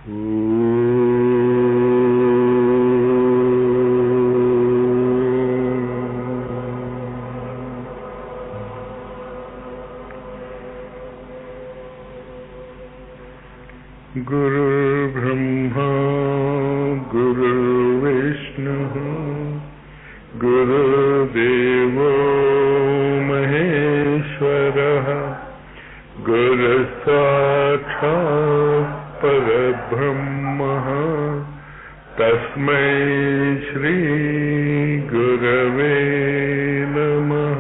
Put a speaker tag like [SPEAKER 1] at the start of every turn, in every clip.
[SPEAKER 1] गुरुर्ब्रह्मा गुरुर्विष्णुः गुरुदेवो महेश्वरः गुरुसाक्षात् परब्रह्मः तस्मै श्रीगुरवे नमः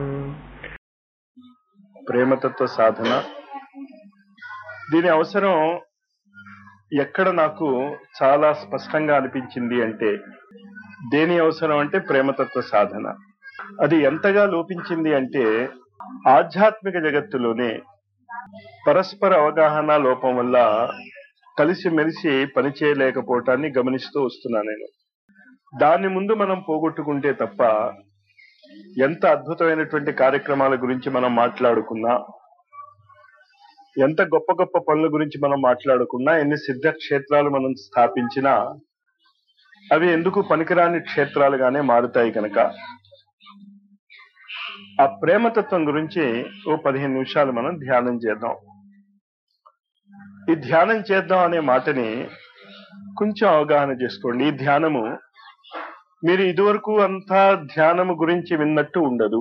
[SPEAKER 2] ప్రేమతత్వ సాధన దీని అవసరం ఎక్కడ నాకు చాలా స్పష్టంగా అనిపించింది అంటే దేని అవసరం అంటే ప్రేమతత్వ సాధన అది ఎంతగా లోపించింది అంటే ఆధ్యాత్మిక జగత్తులోనే పరస్పర అవగాహన లోపం వల్ల కలిసిమెలిసి పనిచేయలేకపోవటాన్ని గమనిస్తూ వస్తున్నా నేను దాని ముందు మనం పోగొట్టుకుంటే తప్ప ఎంత అద్భుతమైనటువంటి కార్యక్రమాల గురించి మనం మాట్లాడుకున్నా ఎంత గొప్ప గొప్ప పనుల గురించి మనం మాట్లాడుకున్నా ఎన్ని సిద్ధ క్షేత్రాలు మనం స్థాపించినా అవి ఎందుకు పనికిరాని క్షేత్రాలుగానే మారుతాయి కనుక ఆ ప్రేమతత్వం గురించి ఓ పదిహేను నిమిషాలు మనం ధ్యానం చేద్దాం ఈ ధ్యానం చేద్దాం అనే మాటని కొంచెం అవగాహన చేసుకోండి ఈ ధ్యానము మీరు ఇదివరకు అంతా ధ్యానము గురించి విన్నట్టు ఉండదు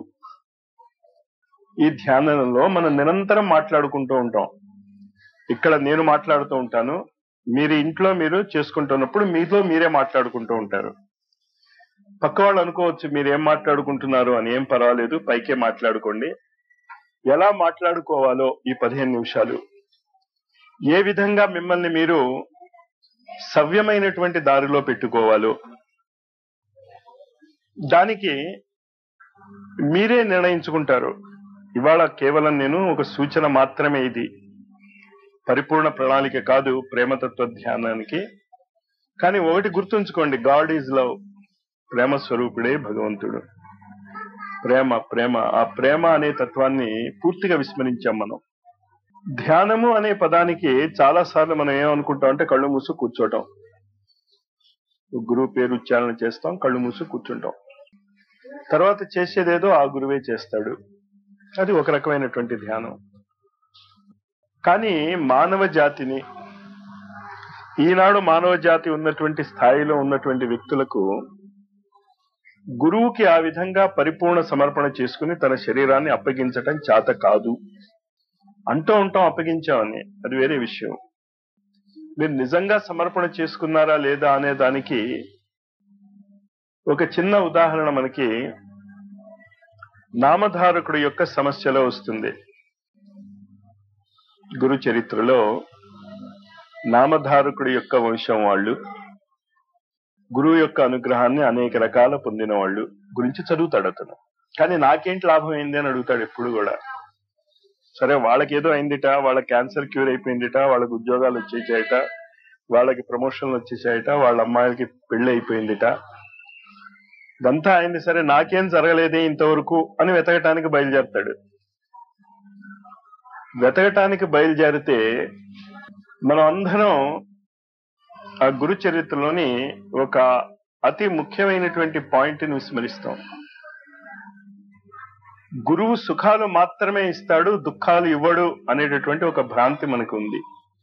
[SPEAKER 2] ఈ ధ్యానంలో మనం నిరంతరం మాట్లాడుకుంటూ ఉంటాం ఇక్కడ నేను మాట్లాడుతూ ఉంటాను మీరు ఇంట్లో మీరు చేసుకుంటున్నప్పుడు మీతో మీరే మాట్లాడుకుంటూ ఉంటారు పక్క వాళ్ళు అనుకోవచ్చు మీరు ఏం మాట్లాడుకుంటున్నారు అని ఏం పర్వాలేదు పైకే మాట్లాడుకోండి ఎలా మాట్లాడుకోవాలో ఈ పదిహేను నిమిషాలు ఏ విధంగా మిమ్మల్ని మీరు సవ్యమైనటువంటి దారిలో పెట్టుకోవాలో దానికి మీరే నిర్ణయించుకుంటారు ఇవాళ కేవలం నేను ఒక సూచన మాత్రమే ఇది పరిపూర్ణ ప్రణాళిక కాదు ప్రేమతత్వ ధ్యానానికి కానీ ఒకటి గుర్తుంచుకోండి గాడ్ ఈజ్ లవ్ ప్రేమ స్వరూపుడే భగవంతుడు ప్రేమ ప్రేమ ఆ ప్రేమ అనే తత్వాన్ని పూర్తిగా విస్మరించాం మనం ధ్యానము అనే పదానికి చాలా సార్లు మనం ఏమనుకుంటాం అంటే కళ్ళు మూసు కూర్చోటం గురువు పేరు ఉచ్చారణ చేస్తాం కళ్ళు మూసు కూర్చుంటాం తర్వాత చేసేదేదో ఆ గురువే చేస్తాడు అది ఒక రకమైనటువంటి ధ్యానం కానీ మానవ జాతిని ఈనాడు మానవ జాతి ఉన్నటువంటి స్థాయిలో ఉన్నటువంటి వ్యక్తులకు గురువుకి ఆ విధంగా పరిపూర్ణ సమర్పణ చేసుకుని తన శరీరాన్ని అప్పగించటం చేత కాదు అంటూ ఉంటాం అప్పగించామని అది వేరే విషయం మీరు నిజంగా సమర్పణ చేసుకున్నారా లేదా అనే దానికి ఒక చిన్న ఉదాహరణ మనకి నామధారకుడు యొక్క సమస్యలో వస్తుంది గురు చరిత్రలో నామధారకుడి యొక్క వంశం వాళ్ళు గురువు యొక్క అనుగ్రహాన్ని అనేక రకాల పొందిన వాళ్ళు గురించి చదువుతాడు అతను కానీ నాకేంటి లాభం అయింది అని అడుగుతాడు ఎప్పుడు కూడా సరే వాళ్ళకి ఏదో అయిందిట వాళ్ళ క్యాన్సర్ క్యూర్ అయిపోయిందిట వాళ్ళకి ఉద్యోగాలు వచ్చేసాయట వాళ్ళకి ప్రమోషన్లు వచ్చేసాయట వాళ్ళ అమ్మాయిలకి పెళ్లి అయిపోయిందిట ఇదంతా అయింది సరే నాకేం జరగలేదే ఇంతవరకు అని వెతకటానికి బయలుదేరతాడు వెతకటానికి బయలుదేరితే మనం అందరం ఆ గురు చరిత్రలోని ఒక అతి ముఖ్యమైనటువంటి పాయింట్ ని విస్మరిస్తాం గురువు సుఖాలు మాత్రమే ఇస్తాడు దుఃఖాలు ఇవ్వడు అనేటటువంటి ఒక భ్రాంతి మనకు ఉంది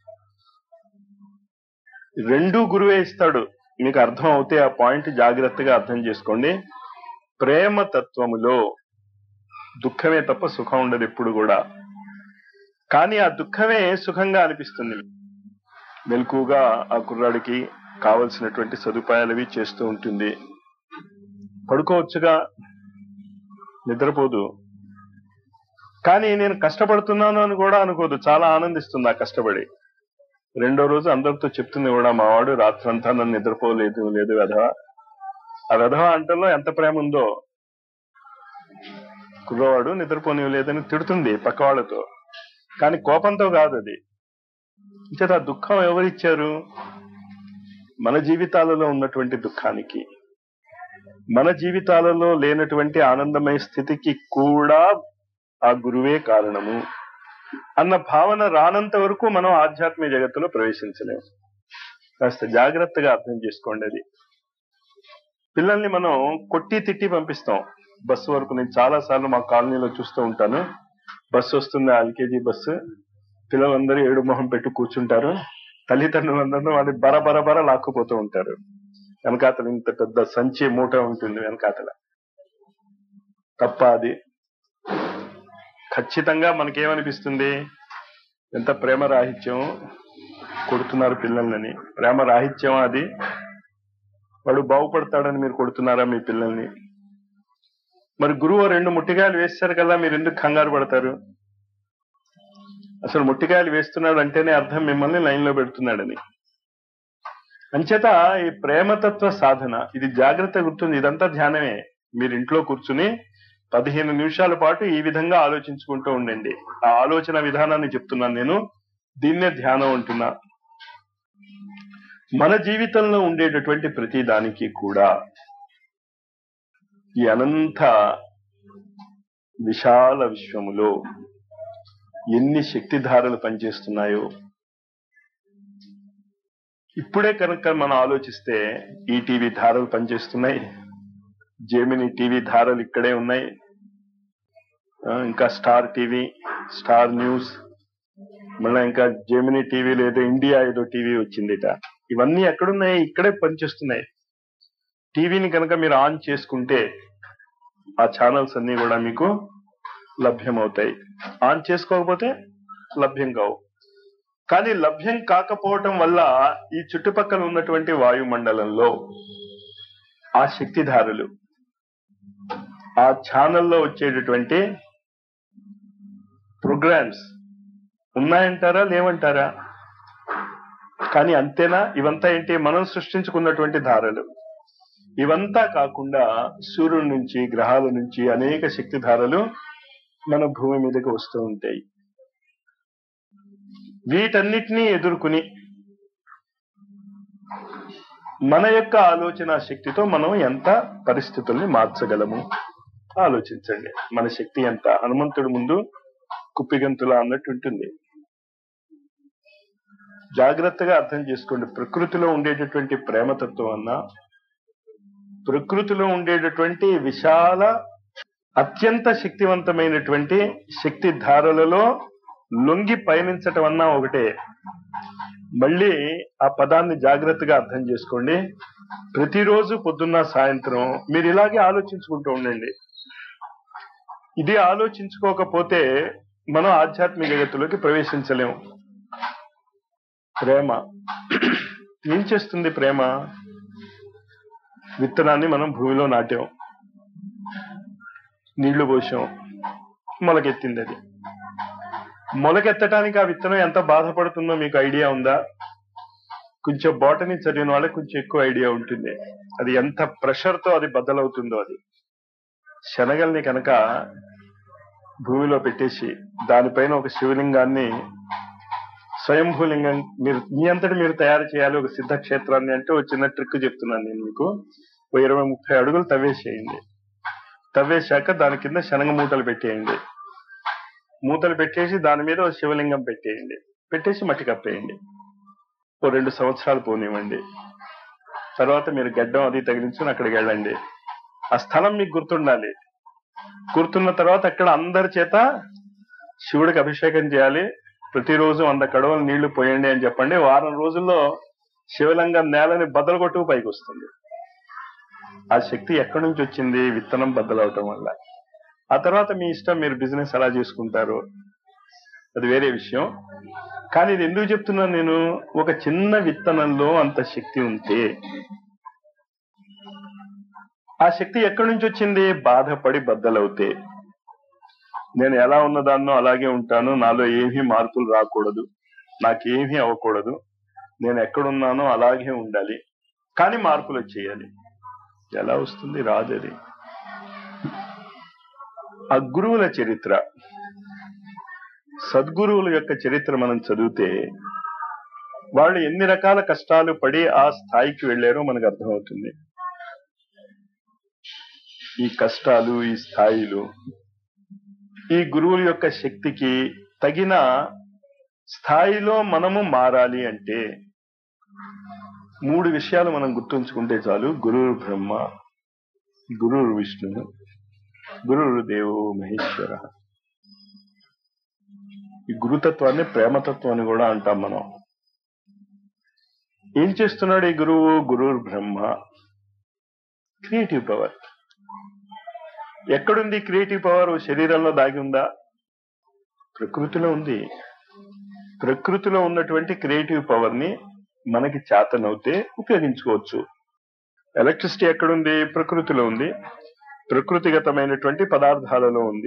[SPEAKER 2] రెండు గురువే ఇస్తాడు మీకు అర్థం అవుతే ఆ పాయింట్ జాగ్రత్తగా అర్థం చేసుకోండి ప్రేమ తత్వములో దుఃఖమే తప్ప సుఖం ఉండదు ఎప్పుడు కూడా కానీ ఆ దుఃఖమే సుఖంగా అనిపిస్తుంది మెలకుగా ఆ కుర్రాడికి కావలసినటువంటి సదుపాయాలవి చేస్తూ ఉంటుంది పడుకోవచ్చుగా నిద్రపోదు కానీ నేను కష్టపడుతున్నాను అని కూడా అనుకోదు చాలా ఆనందిస్తుంది ఆ కష్టపడి రెండో రోజు అందరితో చెప్తుంది కూడా మా వాడు రాత్రంతా నన్ను నిద్రపోలేదు లేదు వెధవ ఆ వెధవ అంటలో ఎంత ప్రేమ ఉందో కుర్రవాడు నిద్రపోనివ్వలేదని తిడుతుంది పక్క వాళ్ళతో కానీ కోపంతో కాదు అది ఇంచేత ఆ దుఃఖం ఎవరిచ్చారు మన జీవితాలలో ఉన్నటువంటి దుఃఖానికి మన జీవితాలలో లేనటువంటి ఆనందమయ స్థితికి కూడా ఆ గురువే కారణము అన్న భావన రానంత వరకు మనం ఆధ్యాత్మిక జగత్తులో ప్రవేశించలేము కాస్త జాగ్రత్తగా అర్థం చేసుకోండి అది పిల్లల్ని మనం కొట్టి తిట్టి పంపిస్తాం బస్సు వరకు నేను చాలా సార్లు మా కాలనీలో చూస్తూ ఉంటాను బస్సు వస్తుంది ఎల్కేజీ బస్సు పిల్లలందరూ ఏడు మొహం పెట్టి కూర్చుంటారు తల్లిదండ్రులందరూ వాడి బర బర బర లాక్కుపోతూ ఉంటారు వెనకాతల ఇంత పెద్ద సంచి మూట ఉంటుంది వెనకాతల తప్ప అది ఖచ్చితంగా మనకేమనిపిస్తుంది ఎంత ప్రేమ రాహిత్యం కొడుతున్నారు పిల్లల్ని ప్రేమ రాహిత్యం అది వాడు బాగుపడతాడని మీరు కొడుతున్నారా మీ పిల్లల్ని మరి గురువు రెండు ముట్టికాయలు వేస్తారు కదా మీరు ఎందుకు కంగారు పడతారు అసలు ముట్టికాయలు వేస్తున్నాడు అంటేనే అర్థం మిమ్మల్ని లైన్ లో పెడుతున్నాడని అంచేత ఈ ప్రేమతత్వ సాధన ఇది జాగ్రత్త గుర్తుంది ఇదంతా ధ్యానమే మీరు ఇంట్లో కూర్చుని పదిహేను నిమిషాల పాటు ఈ విధంగా ఆలోచించుకుంటూ ఉండండి ఆ ఆలోచన విధానాన్ని చెప్తున్నాను నేను దీన్నే ధ్యానం అంటున్నా మన జీవితంలో ఉండేటటువంటి ప్రతి దానికి కూడా ఈ అనంత విశాల విశ్వములో ఎన్ని శక్తిధారలు పనిచేస్తున్నాయో ఇప్పుడే కనుక మనం ఆలోచిస్తే ఈ టీవీ ధారలు పనిచేస్తున్నాయి జేమిని టీవీ ధారలు ఇక్కడే ఉన్నాయి ఆ, ఇంకా స్టార్ టీవీ స్టార్ న్యూస్ మళ్ళీ ఇంకా జెమిని టీవీలో ఏదో ఇండియా ఏదో టీవీ వచ్చిందిట ఇవన్నీ ఎక్కడున్నాయి ఇక్కడే పనిచేస్తున్నాయి టీవీని కనుక మీరు ఆన్ చేసుకుంటే ఆ ఛానల్స్ అన్ని కూడా మీకు లభ్యమవుతాయి ఆన్ చేసుకోకపోతే లభ్యం కావు కానీ లభ్యం కాకపోవటం వల్ల ఈ చుట్టుపక్కల ఉన్నటువంటి వాయుమండలంలో ఆ శక్తిధారులు ఆ ఛానల్లో వచ్చేటటువంటి ప్రోగ్రామ్స్ ఉన్నాయంటారా లేవంటారా కానీ అంతేనా ఇవంతా ఏంటి మనం సృష్టించుకున్నటువంటి ధారలు ఇవంతా కాకుండా సూర్యుడి నుంచి గ్రహాల నుంచి అనేక శక్తి ధారలు మన భూమి మీదకి వస్తూ ఉంటాయి వీటన్నిటినీ ఎదుర్కొని మన యొక్క ఆలోచన శక్తితో మనం ఎంత పరిస్థితుల్ని మార్చగలము ఆలోచించండి మన శక్తి ఎంత హనుమంతుడి ముందు కుప్పిగంతుల అన్నట్టు ఉంటుంది జాగ్రత్తగా అర్థం చేసుకోండి ప్రకృతిలో ఉండేటటువంటి ప్రేమతత్వం అన్నా ప్రకృతిలో ఉండేటటువంటి విశాల అత్యంత శక్తివంతమైనటువంటి శక్తి ధారలలో లొంగి పయనించటం అన్నా ఒకటే మళ్ళీ ఆ పదాన్ని జాగ్రత్తగా అర్థం చేసుకోండి ప్రతిరోజు పొద్దున్న సాయంత్రం మీరు ఇలాగే ఆలోచించుకుంటూ ఉండండి ఇది ఆలోచించుకోకపోతే మనం ఆధ్యాత్మిక జగత్తులోకి ప్రవేశించలేము ప్రేమ ఏం చేస్తుంది ప్రేమ విత్తనాన్ని మనం భూమిలో నాటాం నీళ్లు పోసాం మొలకెత్తింది అది మొలకెత్తడానికి ఆ విత్తనం ఎంత బాధపడుతుందో మీకు ఐడియా ఉందా కొంచెం బాటనీ చదివిన వాళ్ళకి కొంచెం ఎక్కువ ఐడియా ఉంటుంది అది ఎంత ప్రెషర్ తో అది బద్దలవుతుందో అది శనగల్ని కనుక భూమిలో పెట్టేసి దానిపైన ఒక శివలింగాన్ని స్వయంభూలింగం మీరు మీ అంతటి మీరు తయారు చేయాలి ఒక సిద్ధ క్షేత్రాన్ని అంటే ఒక చిన్న ట్రిక్ చెప్తున్నాను నేను మీకు ఓ ఇరవై ముప్పై అడుగులు తవ్వేసేయండి తవ్వేశాక దాని కింద శనగ మూటలు పెట్టేయండి మూతలు పెట్టేసి దాని మీద ఒక శివలింగం పెట్టేయండి పెట్టేసి మట్టి కప్పేయండి ఓ రెండు సంవత్సరాలు పోనివ్వండి తర్వాత మీరు గడ్డం అది తగిలించుకుని అక్కడికి వెళ్ళండి ఆ స్థలం మీకు గుర్తుండాలి గుర్తున్న తర్వాత అక్కడ అందరి చేత శివుడికి అభిషేకం చేయాలి ప్రతిరోజు వంద కడవలు నీళ్లు పోయండి అని చెప్పండి వారం రోజుల్లో శివలింగం నేలని బద్దలు కొట్టుకు పైకి వస్తుంది ఆ శక్తి ఎక్కడి నుంచి వచ్చింది విత్తనం బద్దలవటం వల్ల ఆ తర్వాత మీ ఇష్టం మీరు బిజినెస్ ఎలా చేసుకుంటారు అది వేరే విషయం కానీ ఇది ఎందుకు చెప్తున్నాను నేను ఒక చిన్న విత్తనంలో అంత శక్తి ఉంటే ఆ శక్తి ఎక్కడి నుంచి వచ్చింది బాధపడి బద్దలవుతే నేను ఎలా ఉన్నదాన్నో అలాగే ఉంటాను నాలో ఏమీ మార్పులు రాకూడదు నాకేమీ అవ్వకూడదు నేను ఎక్కడున్నానో అలాగే ఉండాలి కానీ మార్పులు వచ్చేయాలి ఎలా వస్తుంది రాజది ఆ గురువుల చరిత్ర సద్గురువుల యొక్క చరిత్ర మనం చదివితే వాళ్ళు ఎన్ని రకాల కష్టాలు పడి ఆ స్థాయికి వెళ్లారో మనకు అర్థమవుతుంది ఈ కష్టాలు ఈ స్థాయిలు ఈ గురువుల యొక్క శక్తికి తగిన స్థాయిలో మనము మారాలి అంటే మూడు విషయాలు మనం గుర్తుంచుకుంటే చాలు గురువు బ్రహ్మ గురువు విష్ణు గురువు దేవో మహేశ్వర ఈ గురుతత్వాన్ని ప్రేమతత్వం అని కూడా అంటాం మనం ఏం చేస్తున్నాడు ఈ గురువు గురువు బ్రహ్మ క్రియేటివ్ పవర్ ఎక్కడుంది క్రియేటివ్ పవర్ శరీరంలో దాగి ఉందా ప్రకృతిలో ఉంది ప్రకృతిలో ఉన్నటువంటి క్రియేటివ్ పవర్ ని మనకి చేతనవుతే ఉపయోగించుకోవచ్చు ఎలక్ట్రిసిటీ ఎక్కడుంది ప్రకృతిలో ఉంది ప్రకృతిగతమైనటువంటి పదార్థాలలో ఉంది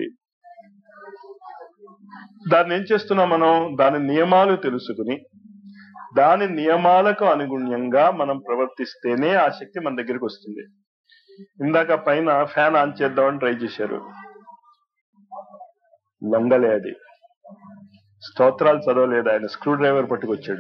[SPEAKER 2] దాన్ని ఏం చేస్తున్నాం మనం దాని నియమాలు తెలుసుకుని దాని నియమాలకు అనుగుణ్యంగా మనం ప్రవర్తిస్తేనే ఆ శక్తి మన దగ్గరికి వస్తుంది ఇందాక పైన ఫ్యాన్ ఆన్ చేద్దామని ట్రై చేశారు లొంగలే అది స్తోత్రాలు చదవలేదు ఆయన స్క్రూ డ్రైవర్ పట్టుకొచ్చాడు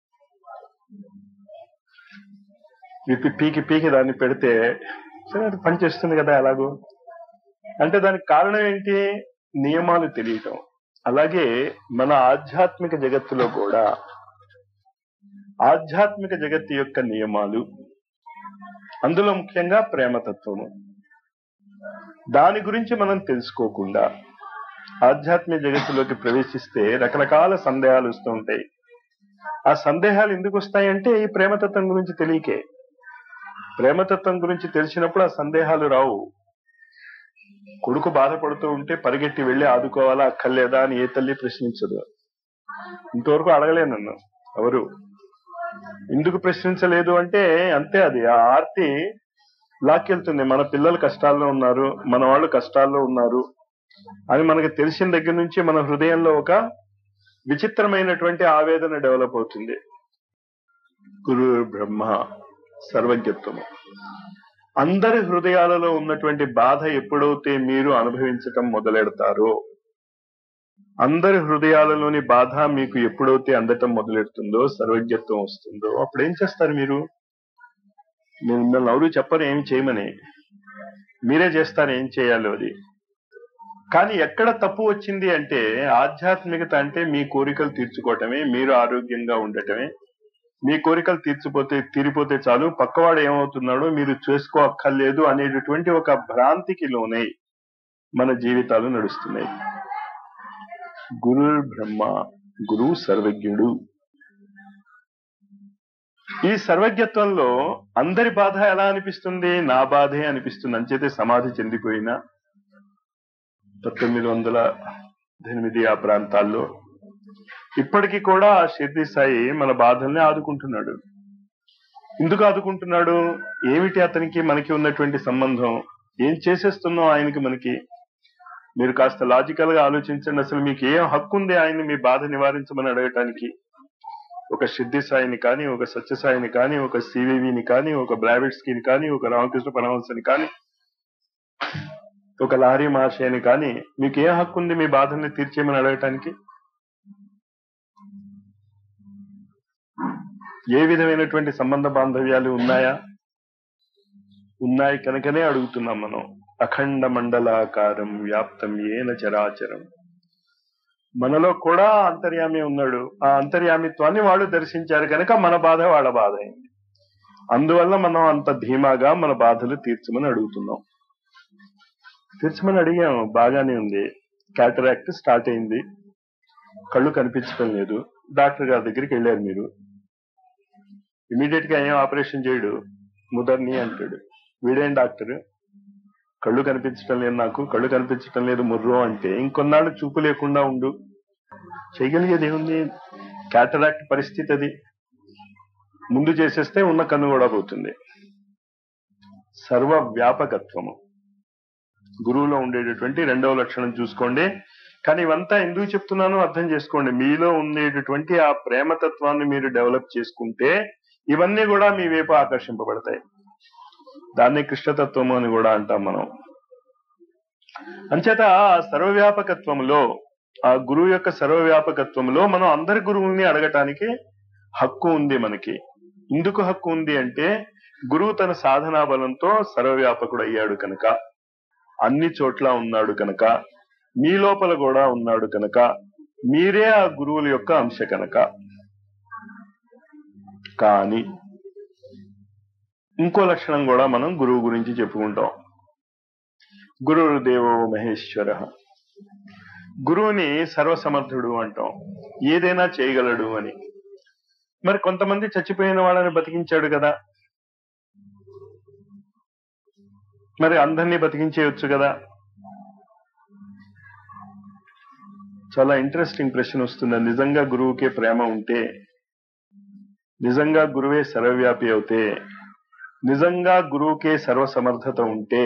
[SPEAKER 2] విప్పి పీకి పీకి దాన్ని పెడితే సరే అది పనిచేస్తుంది కదా ఎలాగో అంటే దానికి కారణం ఏంటి నియమాలు తెలియటం అలాగే మన ఆధ్యాత్మిక జగత్తులో కూడా ఆధ్యాత్మిక జగత్తు యొక్క నియమాలు అందులో ముఖ్యంగా ప్రేమతత్వము దాని గురించి మనం తెలుసుకోకుండా ఆధ్యాత్మిక జగత్తులోకి ప్రవేశిస్తే రకరకాల సందేహాలు వస్తూ ఉంటాయి ఆ సందేహాలు ఎందుకు వస్తాయంటే ఈ ప్రేమతత్వం గురించి తెలియకే ప్రేమతత్వం గురించి తెలిసినప్పుడు ఆ సందేహాలు రావు కొడుకు బాధపడుతూ ఉంటే పరిగెట్టి వెళ్లి ఆదుకోవాలా అక్కర్లేదా అని ఏ తల్లి ప్రశ్నించదు ఇంతవరకు అడగలే నన్ను ఎవరు ఎందుకు ప్రశ్నించలేదు అంటే అంతే అది ఆ ఆర్తి లాక్కెళ్తుంది మన పిల్లలు కష్టాల్లో ఉన్నారు మన వాళ్ళు కష్టాల్లో ఉన్నారు అని మనకి తెలిసిన దగ్గర నుంచి మన హృదయంలో ఒక విచిత్రమైనటువంటి ఆవేదన డెవలప్ అవుతుంది గురు బ్రహ్మ సర్వజ్ఞత్వము అందరి హృదయాలలో ఉన్నటువంటి బాధ ఎప్పుడైతే మీరు అనుభవించటం మొదలెడతారో అందరి హృదయాలలోని బాధ మీకు ఎప్పుడైతే అందటం మొదలెడుతుందో సర్వజ్ఞత్వం వస్తుందో అప్పుడు ఏం చేస్తారు మీరు మీరు మిమ్మల్ని ఎవరు చెప్పరు ఏం చేయమని మీరే చేస్తారు ఏం చేయాలో అది కానీ ఎక్కడ తప్పు వచ్చింది అంటే ఆధ్యాత్మికత అంటే మీ కోరికలు తీర్చుకోవటమే మీరు ఆరోగ్యంగా ఉండటమే మీ కోరికలు తీర్చిపోతే తీరిపోతే చాలు పక్కవాడు ఏమవుతున్నాడో మీరు చేసుకోక్కర్లేదు అనేటటువంటి ఒక భ్రాంతికి లోనై మన జీవితాలు నడుస్తున్నాయి గురు బ్రహ్మ గురు సర్వజ్ఞుడు ఈ సర్వజ్ఞత్వంలో అందరి బాధ ఎలా అనిపిస్తుంది నా బాధే అనిపిస్తుంది అంచేతే సమాధి చెందిపోయిన పంతొమ్మిది వందల ఎనిమిది ఆ ప్రాంతాల్లో ఇప్పటికీ కూడా ఆ షిర్ది సాయి మన బాధల్ని ఆదుకుంటున్నాడు ఎందుకు ఆదుకుంటున్నాడు ఏమిటి అతనికి మనకి ఉన్నటువంటి సంబంధం ఏం చేసేస్తున్నాం ఆయనకి మనకి మీరు కాస్త లాజికల్ గా ఆలోచించండి అసలు మీకు ఏం హక్కు ఉంది ఆయన్ని మీ బాధ నివారించమని అడగటానికి ఒక సిద్ధి సాయిని కానీ ఒక సత్యసాయిని కానీ ఒక సివివిని కానీ ఒక బ్రావిడ్స్కిని కానీ ఒక రామకృష్ణ పరమహంసని కానీ ఒక లారీ మహాశయని కానీ మీకు ఏ హక్కు ఉంది మీ బాధల్ని తీర్చేయమని అడగటానికి ఏ విధమైనటువంటి సంబంధ బాంధవ్యాలు ఉన్నాయా ఉన్నాయి కనుకనే అడుగుతున్నాం మనం అఖండ మండలాకారం వ్యాప్తం ఏన చరాచరం మనలో కూడా అంతర్యామి ఉన్నాడు ఆ అంతర్యామిత్వాన్ని వాళ్ళు దర్శించారు కనుక మన బాధ వాళ్ళ బాధ అయింది అందువల్ల మనం అంత ధీమాగా మన బాధలు తీర్చమని అడుగుతున్నాం తీర్చమని అడిగాం బాగానే ఉంది క్యాటరాక్ట్ స్టార్ట్ అయింది కళ్ళు కనిపించడం లేదు డాక్టర్ గారి దగ్గరికి వెళ్ళారు మీరు ఇమీడియట్ గా ఏం ఆపరేషన్ చేయడు ముదర్ని అంటాడు వీడేం డాక్టర్ కళ్ళు కనిపించడం లేదు నాకు కళ్ళు కనిపించడం లేదు ముర్రో అంటే ఇంకొన్నాళ్ళు చూపు లేకుండా ఉండు చేయగలిగేది ఏముంది క్యాటరాక్ట్ పరిస్థితి అది ముందు చేసేస్తే ఉన్న కన్ను కూడా పోతుంది సర్వ వ్యాపకత్వము గురువులో ఉండేటటువంటి రెండవ లక్షణం చూసుకోండి కానీ ఇవంతా ఎందుకు చెప్తున్నానో అర్థం చేసుకోండి మీలో ఉండేటటువంటి ఆ ప్రేమతత్వాన్ని మీరు డెవలప్ చేసుకుంటే ఇవన్నీ కూడా మీ వైపు ఆకర్షింపబడతాయి దాన్ని కృష్ణతత్వము అని కూడా అంటాం మనం అంచేత ఆ సర్వవ్యాపకత్వంలో ఆ గురువు యొక్క సర్వవ్యాపకత్వంలో మనం అందరి గురువుల్ని అడగటానికి హక్కు ఉంది మనకి ఎందుకు హక్కు ఉంది అంటే గురువు తన సాధనా బలంతో సర్వవ్యాపకుడు అయ్యాడు కనుక అన్ని చోట్ల ఉన్నాడు కనుక మీ లోపల కూడా ఉన్నాడు కనుక మీరే ఆ గురువుల యొక్క అంశ కనుక కానీ ఇంకో లక్షణం కూడా మనం గురువు గురించి చెప్పుకుంటాం గురువు దేవో మహేశ్వర గురువుని సర్వసమర్థుడు అంటాం ఏదైనా చేయగలడు అని మరి కొంతమంది చచ్చిపోయిన వాళ్ళని బతికించాడు కదా మరి అందరినీ బతికించేయచ్చు కదా చాలా ఇంట్రెస్టింగ్ ప్రశ్న వస్తుంది నిజంగా గురువుకే ప్రేమ ఉంటే నిజంగా గురువే సర్వవ్యాపి అవుతే నిజంగా గురువుకే సర్వసమర్థత ఉంటే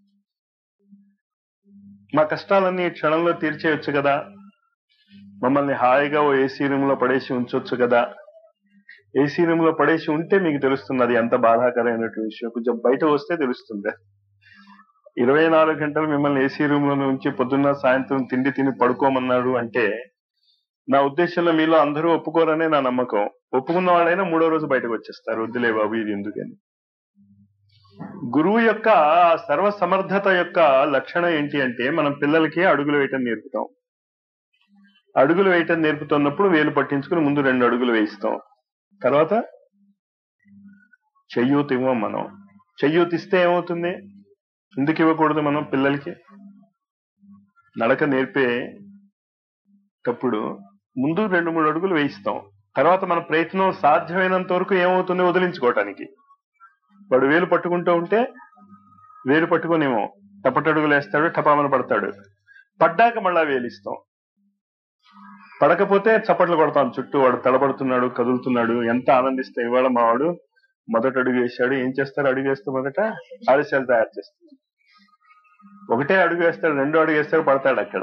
[SPEAKER 2] మా కష్టాలన్నీ ఈ క్షణంలో తీర్చేయొచ్చు కదా మమ్మల్ని హాయిగా ఓ ఏసీ రూమ్ లో పడేసి ఉంచొచ్చు కదా ఏసీ రూమ్ లో పడేసి ఉంటే మీకు తెలుస్తుంది అది ఎంత బాధాకరమైనటువంటి విషయం కొంచెం బయట వస్తే తెలుస్తుంది ఇరవై నాలుగు గంటలు మిమ్మల్ని ఏసీ రూమ్ లో ఉంచి పొద్దున్న సాయంత్రం తిండి తిని పడుకోమన్నాడు అంటే నా ఉద్దేశంలో మీలో అందరూ ఒప్పుకోరనే నా నమ్మకం ఒప్పుకున్న వాళ్ళైనా మూడో రోజు బయటకు వచ్చేస్తారు వద్దులే బాబు ఇది ఎందుకని గురువు యొక్క సర్వ సమర్థత యొక్క లక్షణం ఏంటి అంటే మనం పిల్లలకి అడుగులు వేయటం నేర్పుతాం అడుగులు వేయటం నేర్పుతున్నప్పుడు వేలు పట్టించుకుని ముందు రెండు అడుగులు వేయిస్తాం తర్వాత చెయ్యూతి ఇవ్వం మనం చెయ్యూతి ఇస్తే ఏమవుతుంది ఎందుకు ఇవ్వకూడదు మనం పిల్లలకి నడక నేర్పేటప్పుడు ముందు రెండు మూడు అడుగులు వేయిస్తాం తర్వాత మన ప్రయత్నం సాధ్యమైనంత వరకు ఏమవుతుంది వదిలించుకోవటానికి వాడు వేలు పట్టుకుంటూ ఉంటే వేలు పట్టుకునేమో టపటడుగులు వేస్తాడు టపామని పడతాడు పడ్డాక మళ్ళా వేలిస్తాం పడకపోతే చప్పట్లు కొడతాం చుట్టూ వాడు తడబడుతున్నాడు కదులుతున్నాడు ఎంత ఆనందిస్తే ఇవాళ మా వాడు మొదట అడుగు వేశాడు ఏం చేస్తారు అడుగు వేస్తే మొదట ఆలస్యాలు తయారు చేస్తారు ఒకటే అడుగు వేస్తాడు రెండో అడుగు వేస్తాడు పడతాడు అక్కడ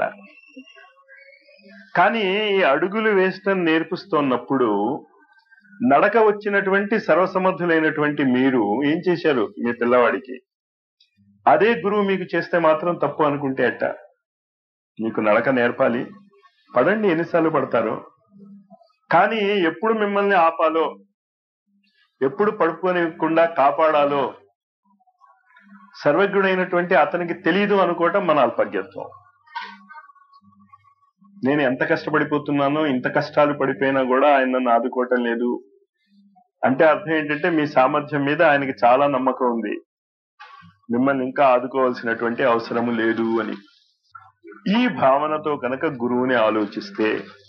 [SPEAKER 2] కానీ ఈ అడుగులు వేయటం నేర్పిస్తున్నప్పుడు నడక వచ్చినటువంటి సర్వసమర్థులైనటువంటి మీరు ఏం చేశారు మీ పిల్లవాడికి అదే గురువు మీకు చేస్తే మాత్రం తప్పు అనుకుంటే అట్ట మీకు నడక నేర్పాలి పడండి ఎన్నిసార్లు పడతారో కానీ ఎప్పుడు మిమ్మల్ని ఆపాలో ఎప్పుడు పడుకోనివ్వకుండా కాపాడాలో సర్వజ్ఞుడైనటువంటి అతనికి తెలియదు అనుకోవటం మన అల్పజ్ఞత్వం నేను ఎంత కష్టపడిపోతున్నానో ఇంత కష్టాలు పడిపోయినా కూడా ఆయన నన్ను ఆదుకోవటం లేదు అంటే అర్థం ఏంటంటే మీ సామర్థ్యం మీద ఆయనకి చాలా నమ్మకం ఉంది మిమ్మల్ని ఇంకా ఆదుకోవాల్సినటువంటి అవసరము లేదు అని ఈ భావనతో కనుక గురువుని ఆలోచిస్తే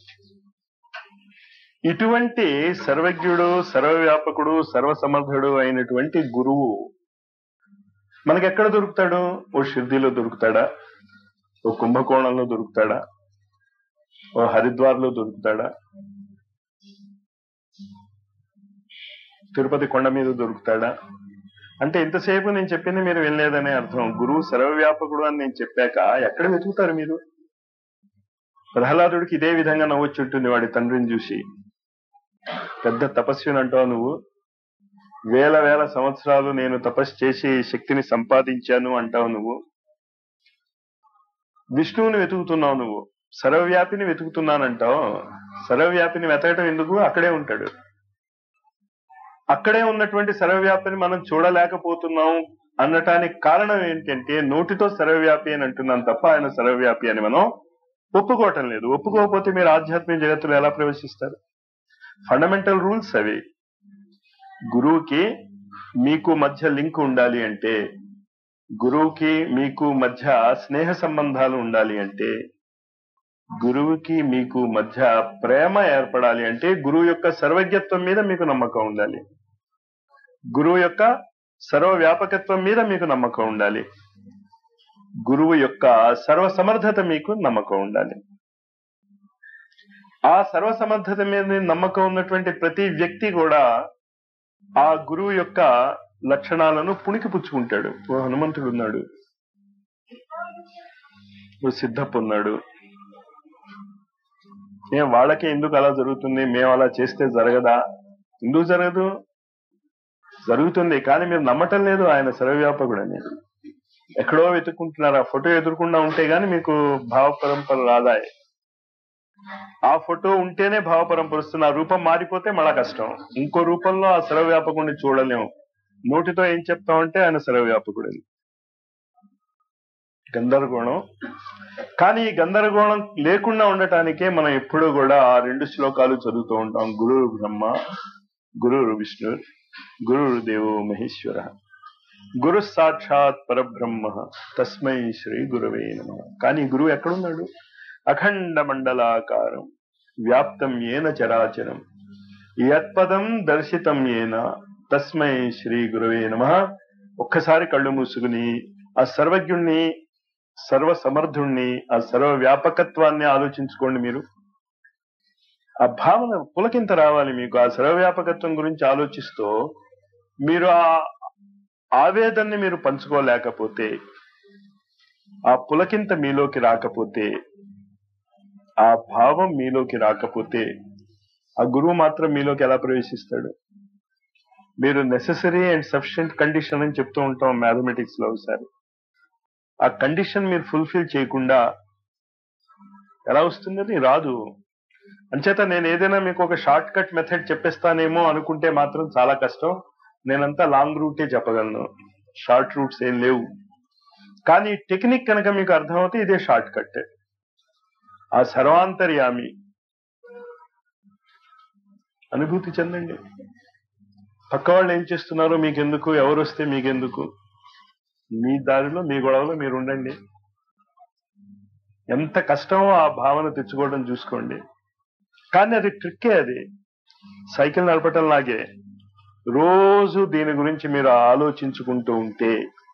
[SPEAKER 2] ఇటువంటి సర్వజ్ఞుడు సర్వవ్యాపకుడు సర్వసమర్థుడు అయినటువంటి గురువు మనకి ఎక్కడ దొరుకుతాడు ఓ షిర్దీలో దొరుకుతాడా ఓ కుంభకోణంలో దొరుకుతాడా ఓ హరిద్వార్లో దొరుకుతాడా తిరుపతి కొండ మీద దొరుకుతాడా అంటే ఇంతసేపు నేను చెప్పింది మీరు వినలేదనే అర్థం గురువు సర్వవ్యాపకుడు అని నేను చెప్పాక ఎక్కడ వెతుకుతారు మీరు ప్రహ్లాదుడికి ఇదే విధంగా నవ్వొచ్చుంటుంది వాడి తండ్రిని చూసి పెద్ద తపస్విని అంటావు నువ్వు వేల వేల సంవత్సరాలు నేను తపస్సు చేసి శక్తిని సంపాదించాను అంటావు నువ్వు విష్ణువుని వెతుకుతున్నావు నువ్వు సర్వవ్యాపిని వెతుకుతున్నానంటావు సర్వవ్యాపిని వెతకటం ఎందుకు అక్కడే ఉంటాడు అక్కడే ఉన్నటువంటి సర్వవ్యాపిని మనం చూడలేకపోతున్నాం అనటానికి కారణం ఏంటంటే నోటితో సర్వవ్యాపి అని అంటున్నాం తప్ప ఆయన సర్వవ్యాపి అని మనం ఒప్పుకోవటం లేదు ఒప్పుకోకపోతే మీరు ఆధ్యాత్మిక జగత్తులో ఎలా ప్రవేశిస్తారు ఫండమెంటల్ రూల్స్ అవి గురువుకి మీకు మధ్య లింక్ ఉండాలి అంటే గురువుకి మీకు మధ్య స్నేహ సంబంధాలు ఉండాలి అంటే గురువుకి మీకు మధ్య ప్రేమ ఏర్పడాలి అంటే గురువు యొక్క సర్వజ్ఞత్వం మీద మీకు నమ్మకం ఉండాలి గురువు యొక్క సర్వ వ్యాపకత్వం మీద మీకు నమ్మకం ఉండాలి గురువు యొక్క సర్వ సమర్థత మీకు నమ్మకం ఉండాలి ఆ సర్వ సమర్థత మీద నమ్మకం ఉన్నటువంటి ప్రతి వ్యక్తి కూడా ఆ గురువు యొక్క లక్షణాలను పుణికి పుచ్చుకుంటాడు ఓ హనుమంతుడు ఉన్నాడు ఓ సిద్ధప్ప ఉన్నాడు ఏం వాళ్ళకే ఎందుకు అలా జరుగుతుంది మేము అలా చేస్తే జరగదా ఎందుకు జరగదు జరుగుతుంది కానీ మీరు నమ్మటం లేదు ఆయన సర్వవ్యాపకుడని ఎక్కడో వెతుక్కుంటున్నారు ఆ ఫోటో ఎదుర్కొండా ఉంటే గాని మీకు భావ పరంపర రాదాయి ఆ ఫోటో ఉంటేనే భావ పరంపర వస్తుంది ఆ రూపం మారిపోతే మళ్ళా కష్టం ఇంకో రూపంలో ఆ సర్వవ్యాపకుడిని చూడలేము నోటితో ఏం చెప్తామంటే ఆయన సర్వవ్యాపకుడని గందరగోళం కానీ ఈ గందరగోళం లేకుండా ఉండటానికే మనం ఎప్పుడూ కూడా ఆ రెండు శ్లోకాలు చదువుతూ ఉంటాం గురు బ్రహ్మ గురుర్ విష్ణు గురుర్ దేవో మహేశ్వర గురు సాక్షాత్ పరబ్రహ్మ తస్మై శ్రీ గురవే నమ కానీ గురువు ఎక్కడున్నాడు అఖండ మండలాకారం వ్యాప్తం ఏన చరాచరం యత్పదం దర్శితం ఏన తస్మై శ్రీ గురవే నమ ఒక్కసారి కళ్ళు మూసుకుని ఆ సర్వజ్ఞుణ్ణి సర్వ సమర్థుణ్ణి ఆ సర్వ వ్యాపకత్వాన్ని ఆలోచించుకోండి మీరు ఆ భావన పులకింత రావాలి మీకు ఆ సర్వవ్యాపకత్వం గురించి ఆలోచిస్తూ మీరు ఆ ఆవేదన్ని మీరు పంచుకోలేకపోతే ఆ పులకింత మీలోకి రాకపోతే ఆ భావం మీలోకి రాకపోతే ఆ గురువు మాత్రం మీలోకి ఎలా ప్రవేశిస్తాడు మీరు నెససరీ అండ్ సఫిషియంట్ కండిషన్ అని చెప్తూ ఉంటాం మ్యాథమెటిక్స్ లో ఒకసారి ఆ కండిషన్ మీరు ఫుల్ఫిల్ చేయకుండా ఎలా వస్తుంది అది రాదు అంచేత నేను ఏదైనా మీకు ఒక షార్ట్ కట్ మెథడ్ చెప్పేస్తానేమో అనుకుంటే మాత్రం చాలా కష్టం నేనంతా లాంగ్ రూటే చెప్పగలను షార్ట్ రూట్స్ ఏం లేవు కానీ టెక్నిక్ కనుక మీకు అర్థమవుతే ఇదే షార్ట్ కట్ ఆ సర్వాంతర్యామి అనుభూతి చెందండి పక్క వాళ్ళు ఏం చేస్తున్నారో మీకెందుకు ఎవరు వస్తే మీకెందుకు మీ దారిలో మీ గొడవలో మీరు ఉండండి ఎంత కష్టమో ఆ భావన తెచ్చుకోవడం చూసుకోండి కానీ అది ట్రిక్కే అది సైకిల్ నడపటం లాగే రోజు దీని గురించి మీరు ఆలోచించుకుంటూ ఉంటే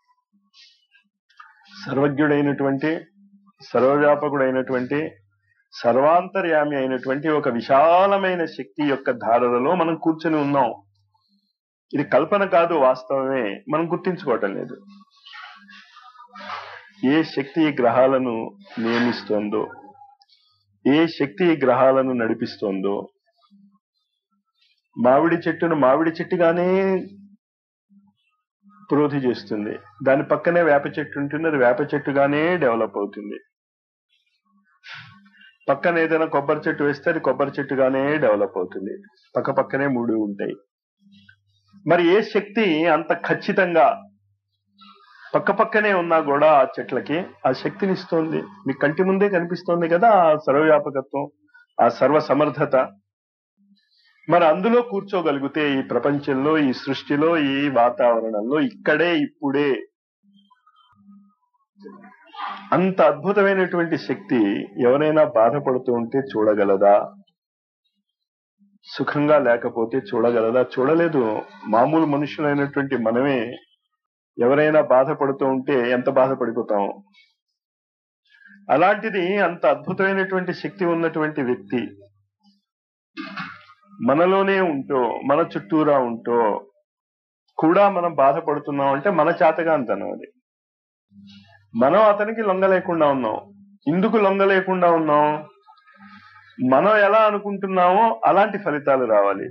[SPEAKER 2] సర్వజ్ఞుడైనటువంటి సర్వవ్యాపకుడైనటువంటి సర్వాంతర్యామి అయినటువంటి ఒక విశాలమైన శక్తి యొక్క ధారలలో మనం కూర్చొని ఉన్నాం ఇది కల్పన కాదు వాస్తవమే మనం గుర్తించుకోవటం లేదు ఏ శక్తి ఈ గ్రహాలను నియమిస్తోందో ఏ శక్తి ఈ గ్రహాలను నడిపిస్తోందో మామిడి చెట్టును మామిడి చెట్టుగానే ప్రోధి చేస్తుంది దాని పక్కనే వేప చెట్టు ఉంటుంది అది వేప చెట్టుగానే డెవలప్ అవుతుంది పక్కన ఏదైనా కొబ్బరి చెట్టు వేస్తే అది కొబ్బరి చెట్టుగానే డెవలప్ అవుతుంది పక్క పక్కనే మూడు ఉంటాయి మరి ఏ శక్తి అంత ఖచ్చితంగా పక్క పక్కనే ఉన్నా కూడా ఆ చెట్లకి ఆ శక్తిని ఇస్తోంది మీ కంటి ముందే కనిపిస్తోంది కదా ఆ సర్వవ్యాపకత్వం ఆ సర్వ సమర్థత మరి అందులో కూర్చోగలిగితే ఈ ప్రపంచంలో ఈ సృష్టిలో ఈ వాతావరణంలో ఇక్కడే ఇప్పుడే అంత అద్భుతమైనటువంటి శక్తి ఎవరైనా బాధపడుతూ ఉంటే చూడగలదా సుఖంగా లేకపోతే చూడగలదా చూడలేదు మామూలు మనుషులైనటువంటి మనమే ఎవరైనా బాధపడుతూ ఉంటే ఎంత బాధపడిపోతాం అలాంటిది అంత అద్భుతమైనటువంటి శక్తి ఉన్నటువంటి వ్యక్తి మనలోనే ఉంటూ మన చుట్టూరా ఉంటూ కూడా మనం బాధపడుతున్నాం అంటే మన చేతగాంతనం అది మనం అతనికి లొంగలేకుండా ఉన్నాం ఎందుకు లొంగలేకుండా ఉన్నాం మనం ఎలా అనుకుంటున్నామో అలాంటి ఫలితాలు రావాలి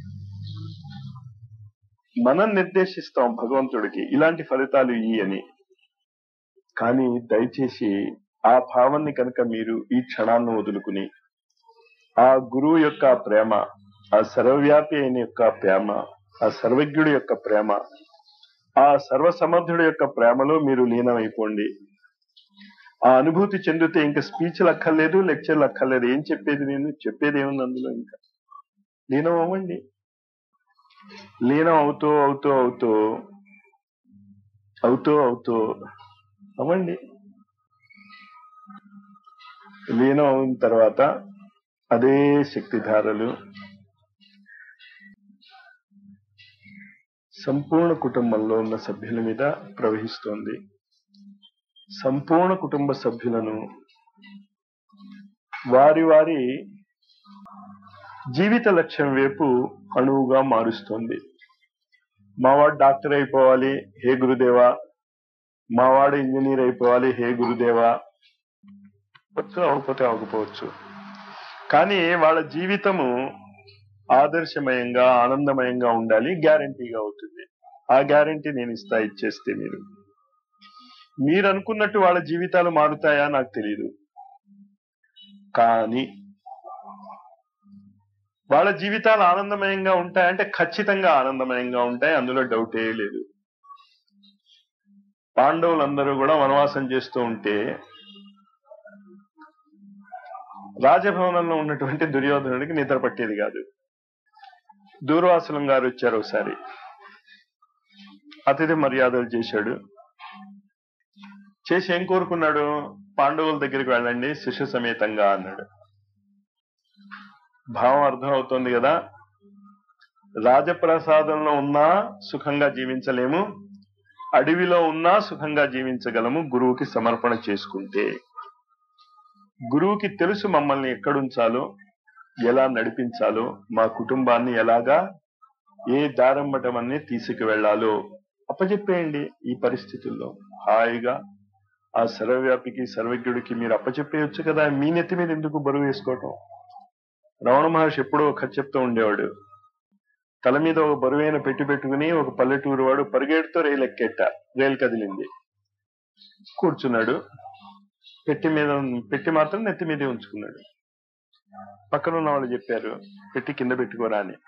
[SPEAKER 2] మనం నిర్దేశిస్తాం భగవంతుడికి ఇలాంటి ఫలితాలు ఇయ్యి అని కానీ దయచేసి ఆ భావాన్ని కనుక మీరు ఈ క్షణాన్ని వదులుకుని ఆ గురువు యొక్క ప్రేమ ఆ సర్వవ్యాపి అయిన యొక్క ప్రేమ ఆ సర్వజ్ఞుడి యొక్క ప్రేమ ఆ సర్వసమర్థుడి యొక్క ప్రేమలో మీరు లీనమైపోండి ఆ అనుభూతి చెందితే ఇంకా స్పీచ్లు అక్కర్లేదు లెక్చర్లు అక్కర్లేదు ఏం చెప్పేది నేను చెప్పేది ఏముంది అందులో ఇంకా లీనం అవ్వండి లీనం అవుతూ అవుతూ అవుతూ అవుతూ అవుతూ అవ్వండి లీనం అయిన తర్వాత అదే శక్తిధారలు సంపూర్ణ కుటుంబంలో ఉన్న సభ్యుల మీద ప్రవహిస్తోంది సంపూర్ణ కుటుంబ సభ్యులను వారి వారి జీవిత లక్ష్యం వైపు అణువుగా మారుస్తోంది మావాడు డాక్టర్ అయిపోవాలి హే గురుదేవా మావాడు ఇంజనీర్ అయిపోవాలి హే గురుదేవా వచ్చు అవ్వకపోతే అవ్వకపోవచ్చు కానీ వాళ్ళ జీవితము ఆదర్శమయంగా ఆనందమయంగా ఉండాలి గ్యారంటీగా అవుతుంది ఆ గ్యారంటీ నేను ఇస్తా ఇచ్చేస్తే మీరు మీరు అనుకున్నట్టు వాళ్ళ జీవితాలు మారుతాయా నాకు తెలియదు కానీ వాళ్ళ జీవితాలు ఆనందమయంగా ఉంటాయంటే ఖచ్చితంగా ఆనందమయంగా ఉంటాయి అందులో డౌటే లేదు పాండవులందరూ కూడా వనవాసం చేస్తూ ఉంటే రాజభవనంలో ఉన్నటువంటి దుర్యోధనుడికి నిద్ర పట్టేది కాదు దూర్వాసులం గారు వచ్చారు ఒకసారి అతిథి మర్యాదలు చేశాడు చేసి ఏం కోరుకున్నాడు పాండవుల దగ్గరికి వెళ్ళండి శిష్య సమేతంగా అన్నాడు భావం అర్థం అవుతోంది కదా రాజప్రసాదంలో ఉన్నా సుఖంగా జీవించలేము అడవిలో ఉన్నా సుఖంగా జీవించగలము గురువుకి సమర్పణ చేసుకుంటే గురువుకి తెలుసు మమ్మల్ని ఎక్కడుంచాలో ఎలా నడిపించాలో మా కుటుంబాన్ని ఎలాగా ఏ దారంబటమన్నీ తీసుకువెళ్లాలో అప్పచెప్పేయండి ఈ పరిస్థితుల్లో హాయిగా ఆ సర్వవ్యాపికి సర్వజ్ఞుడికి మీరు అప్పచెప్పేయొచ్చు కదా మీ నెత్తి మీద ఎందుకు బరువు వేసుకోవటం రమణ మహర్షి ఎప్పుడో కథ చెప్తూ ఉండేవాడు తల మీద ఒక బరువైన పెట్టి పెట్టుకుని ఒక పల్లెటూరు వాడు పరిగెడుతూ రైలు ఎక్కెట్ట రైలు కదిలింది కూర్చున్నాడు పెట్టి మీద పెట్టి మాత్రం నెత్తి మీదే ఉంచుకున్నాడు పక్కన ఉన్న వాళ్ళు చెప్పారు పెట్టి కింద పెట్టుకోరా అని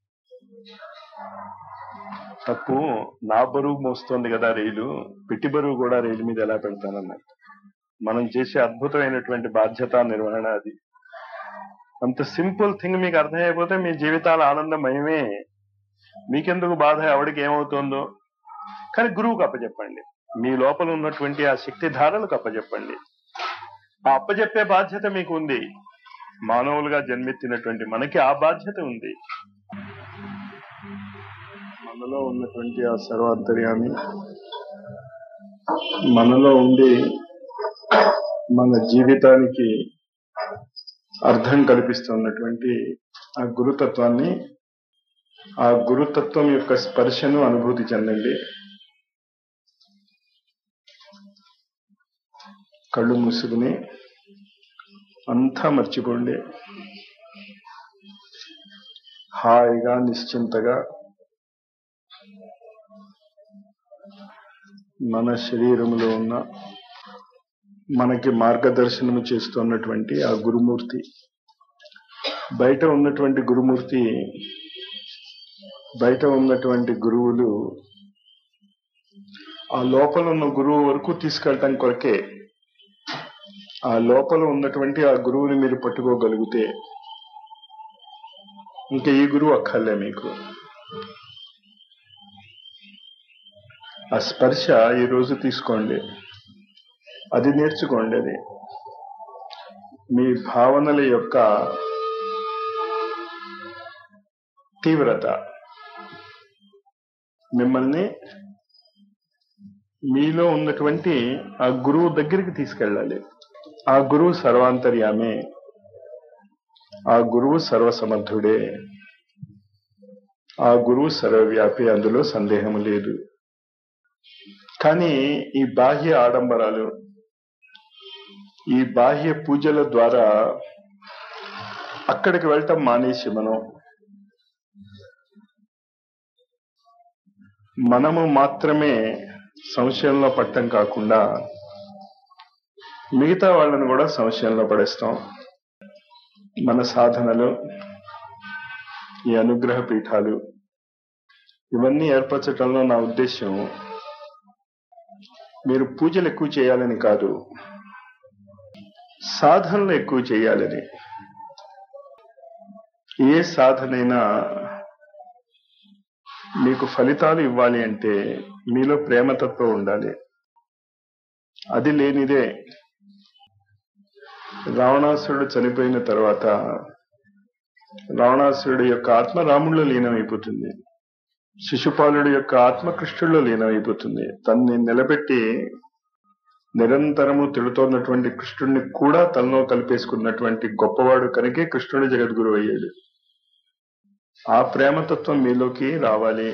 [SPEAKER 2] తప్పు నా బరువు మోస్తోంది కదా రైలు పెట్టి బరువు కూడా రైలు మీద ఎలా పెడతానన్నారు మనం చేసే అద్భుతమైనటువంటి బాధ్యత నిర్వహణ అది అంత సింపుల్ థింగ్ మీకు అర్థమైపోతే మీ జీవితాల ఆనందమయమే మీకెందుకు బాధ ఎవడికి ఏమవుతుందో కానీ గురువుకు అప్పచెప్పండి మీ లోపల ఉన్నటువంటి ఆ శక్తి ధారలకు అప్పచెప్పండి ఆ అప్పచెప్పే బాధ్యత మీకు ఉంది మానవులుగా జన్మెత్తినటువంటి మనకి ఆ బాధ్యత ఉంది మనలో ఉన్నటువంటి ఆ సర్వాంతర్యామి మనలో ఉండి మన జీవితానికి అర్థం కల్పిస్తున్నటువంటి ఆ గురుతత్వాన్ని ఆ గురుతత్వం యొక్క స్పర్శను అనుభూతి చెందండి కళ్ళు మూసుకుని అంతా మర్చిపోండి హాయిగా నిశ్చింతగా మన శరీరములో ఉన్న మనకి మార్గదర్శనము చేస్తున్నటువంటి ఆ గురుమూర్తి బయట ఉన్నటువంటి గురుమూర్తి బయట ఉన్నటువంటి గురువులు ఆ లోపల ఉన్న గురువు వరకు తీసుకెళ్ళటం కొరకే ఆ లోపల ఉన్నటువంటి ఆ గురువుని మీరు పట్టుకోగలిగితే ఇంకా ఈ గురువు అక్కర్లే మీకు ఆ స్పర్శ ఈ రోజు తీసుకోండి అది నేర్చుకోండి అది మీ భావనల యొక్క తీవ్రత మిమ్మల్ని మీలో ఉన్నటువంటి ఆ గురువు దగ్గరికి తీసుకెళ్ళాలి ఆ గురువు సర్వాంతర్యామే ఆ గురువు సర్వసమర్థుడే ఆ గురువు సర్వవ్యాపి అందులో సందేహం లేదు కానీ ఈ బాహ్య ఆడంబరాలు ఈ బాహ్య పూజల ద్వారా అక్కడికి వెళ్ళటం మానేసి మనం మనము మాత్రమే సంశయంలో పట్టం కాకుండా మిగతా వాళ్ళని కూడా సంశయంలో పడేస్తాం మన సాధనలు ఈ అనుగ్రహ పీఠాలు ఇవన్నీ ఏర్పరచటంలో నా ఉద్దేశం మీరు పూజలు ఎక్కువ చేయాలని కాదు సాధనలు ఎక్కువ చేయాలని ఏ సాధనైనా మీకు ఫలితాలు ఇవ్వాలి అంటే మీలో ప్రేమతత్వం ఉండాలి అది లేనిదే రావణాసురుడు చనిపోయిన తర్వాత రావణాసురుడు యొక్క ఆత్మ రాముడిలో లీనమైపోతుంది శిశుపాలుడి యొక్క ఆత్మ కృష్ణుడిలో లీనమైపోతుంది తన్ని నిలబెట్టి నిరంతరము తిడుతోన్నటువంటి కృష్ణుడిని కూడా తనలో కలిపేసుకున్నటువంటి గొప్పవాడు కనుకే కృష్ణుడు జగద్గురు అయ్యాడు ఆ ప్రేమతత్వం మీలోకి రావాలి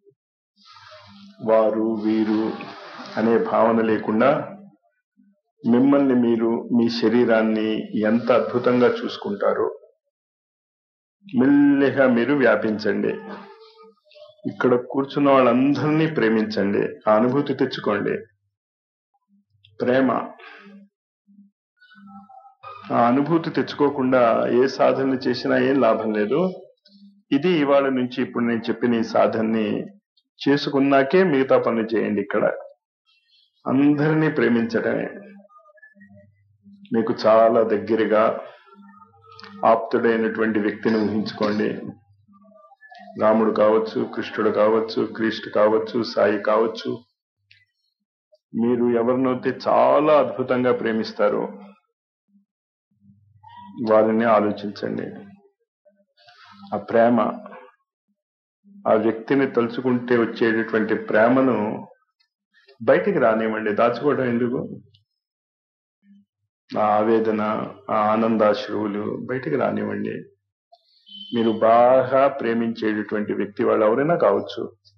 [SPEAKER 2] వారు వీరు అనే భావన లేకుండా మిమ్మల్ని మీరు మీ శరీరాన్ని ఎంత అద్భుతంగా చూసుకుంటారో మెల్లిగా మీరు వ్యాపించండి ఇక్కడ కూర్చున్న వాళ్ళందరినీ ప్రేమించండి ఆ అనుభూతి తెచ్చుకోండి ప్రేమ ఆ అనుభూతి తెచ్చుకోకుండా ఏ సాధన చేసినా ఏం లాభం లేదు ఇది ఇవాళ నుంచి ఇప్పుడు నేను చెప్పిన ఈ సాధనని చేసుకున్నాకే మిగతా పనులు చేయండి ఇక్కడ అందరినీ ప్రేమించడమే మీకు చాలా దగ్గరగా ఆప్తుడైనటువంటి వ్యక్తిని ఊహించుకోండి రాముడు కావచ్చు కృష్ణుడు కావచ్చు క్రీస్తు కావచ్చు సాయి కావచ్చు మీరు ఎవరినైతే చాలా అద్భుతంగా ప్రేమిస్తారో వారిని ఆలోచించండి ఆ ప్రేమ ఆ వ్యక్తిని తలుచుకుంటే వచ్చేటటువంటి ప్రేమను బయటికి రానివ్వండి దాచుకోవడం ఎందుకు ఆ ఆవేదన ఆ ఆనందాశ్రువులు బయటికి రానివ్వండి మీరు బాగా ప్రేమించేటటువంటి వ్యక్తి వాళ్ళు ఎవరైనా కావచ్చు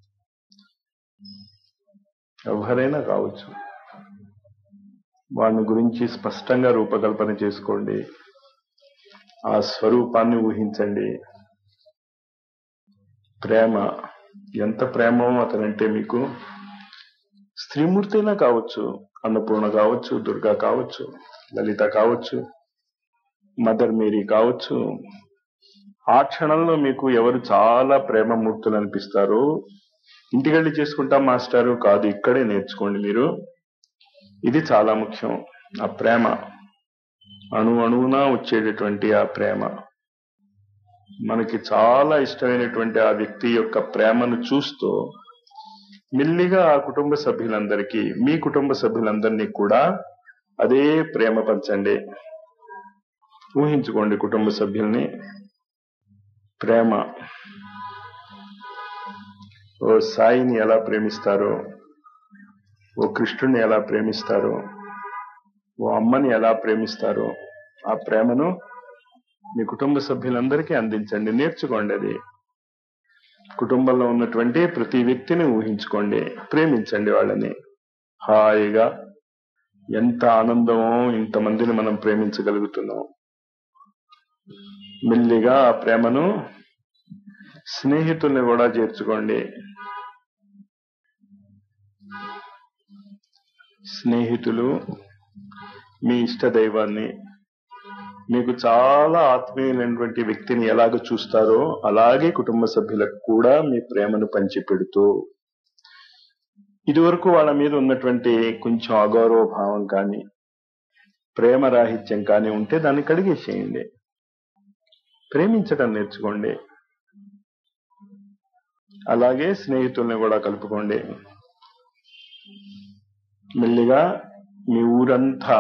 [SPEAKER 2] ఎవరైనా కావచ్చు వాళ్ళ గురించి స్పష్టంగా రూపకల్పన చేసుకోండి ఆ స్వరూపాన్ని ఊహించండి ప్రేమ ఎంత ప్రేమో అతనంటే మీకు స్త్రీమూర్తైనా కావచ్చు అన్నపూర్ణ కావచ్చు దుర్గా కావచ్చు లలిత కావచ్చు మదర్ మేరీ కావచ్చు ఆ క్షణంలో మీకు ఎవరు చాలా ప్రేమ మూర్తులు అనిపిస్తారో ఇంటికెళ్ళి చేసుకుంటాం మాస్టారు కాదు ఇక్కడే నేర్చుకోండి మీరు ఇది చాలా ముఖ్యం ఆ ప్రేమ అణు అణువునా వచ్చేటటువంటి ఆ ప్రేమ మనకి చాలా ఇష్టమైనటువంటి ఆ వ్యక్తి యొక్క ప్రేమను చూస్తూ మెల్లిగా ఆ కుటుంబ సభ్యులందరికీ మీ కుటుంబ సభ్యులందరినీ కూడా అదే ప్రేమ పంచండి ఊహించుకోండి కుటుంబ సభ్యుల్ని ప్రేమ ఓ సాయిని ఎలా ప్రేమిస్తారో ఓ కృష్ణుని ఎలా ప్రేమిస్తారో ఓ అమ్మని ఎలా ప్రేమిస్తారో ఆ ప్రేమను మీ కుటుంబ సభ్యులందరికీ అందించండి నేర్చుకోండి అది కుటుంబంలో ఉన్నటువంటి ప్రతి వ్యక్తిని ఊహించుకోండి ప్రేమించండి వాళ్ళని హాయిగా ఎంత ఆనందమో ఇంతమందిని మనం ప్రేమించగలుగుతున్నాం మెల్లిగా ఆ ప్రేమను స్నేహితుల్ని కూడా చేర్చుకోండి స్నేహితులు మీ ఇష్ట దైవాన్ని మీకు చాలా ఆత్మీయులైనటువంటి వ్యక్తిని ఎలాగ చూస్తారో అలాగే కుటుంబ సభ్యులకు కూడా మీ ప్రేమను పంచిపెడుతూ ఇదివరకు వాళ్ళ మీద ఉన్నటువంటి కొంచెం అగౌరవ భావం కానీ ప్రేమ రాహిత్యం కానీ ఉంటే దాన్ని కడిగేసేయండి ప్రేమించడం నేర్చుకోండి అలాగే స్నేహితుల్ని కూడా కలుపుకోండి మెల్లిగా మీ ఊరంతా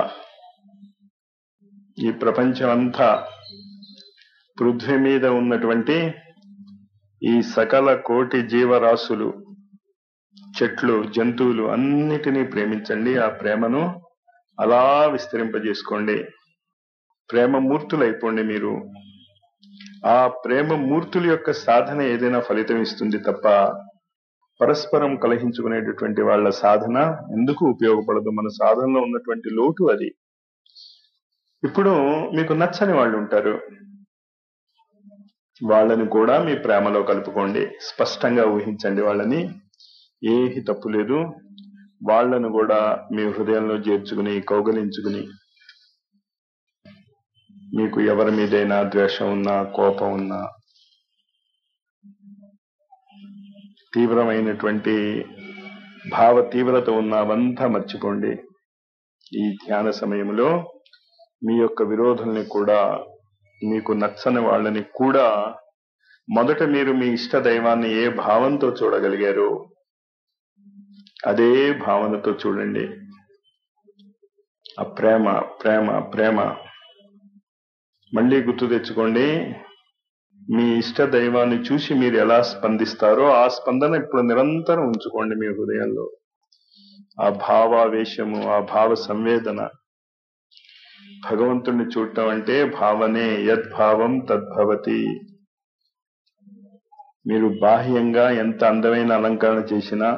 [SPEAKER 2] ఈ ప్రపంచం అంతా పృథ్వీ మీద ఉన్నటువంటి ఈ సకల కోటి జీవరాశులు చెట్లు జంతువులు అన్నిటినీ ప్రేమించండి ఆ ప్రేమను అలా విస్తరింపజేసుకోండి ప్రేమ మూర్తులైపోండి మీరు ఆ ప్రేమ మూర్తుల యొక్క సాధన ఏదైనా ఫలితం ఇస్తుంది తప్ప పరస్పరం కలహించుకునేటటువంటి వాళ్ళ సాధన ఎందుకు ఉపయోగపడదు మన సాధనలో ఉన్నటువంటి లోటు అది ఇప్పుడు మీకు నచ్చని వాళ్ళు ఉంటారు వాళ్ళని కూడా మీ ప్రేమలో కలుపుకోండి స్పష్టంగా ఊహించండి వాళ్ళని ఏహి తప్పు లేదు వాళ్ళను కూడా మీ హృదయంలో చేర్చుకుని కౌగలించుకుని మీకు ఎవరి మీదైనా ద్వేషం ఉన్నా కోపం ఉన్నా తీవ్రమైనటువంటి భావ తీవ్రత ఉన్న అవంతా మర్చిపోండి ఈ ధ్యాన సమయంలో మీ యొక్క విరోధుల్ని కూడా మీకు నచ్చని వాళ్ళని కూడా మొదట మీరు మీ ఇష్ట దైవాన్ని ఏ భావంతో చూడగలిగారు అదే భావనతో చూడండి ఆ ప్రేమ ప్రేమ ప్రేమ మళ్ళీ గుర్తు తెచ్చుకోండి మీ ఇష్ట దైవాన్ని చూసి మీరు ఎలా స్పందిస్తారో ఆ స్పందన ఇప్పుడు నిరంతరం ఉంచుకోండి మీ హృదయంలో ఆ భావావేశము ఆ భావ సంవేదన భగవంతుణ్ణి చూడటం అంటే భావనే యద్భావం తద్భవతి మీరు బాహ్యంగా ఎంత అందమైన అలంకరణ చేసినా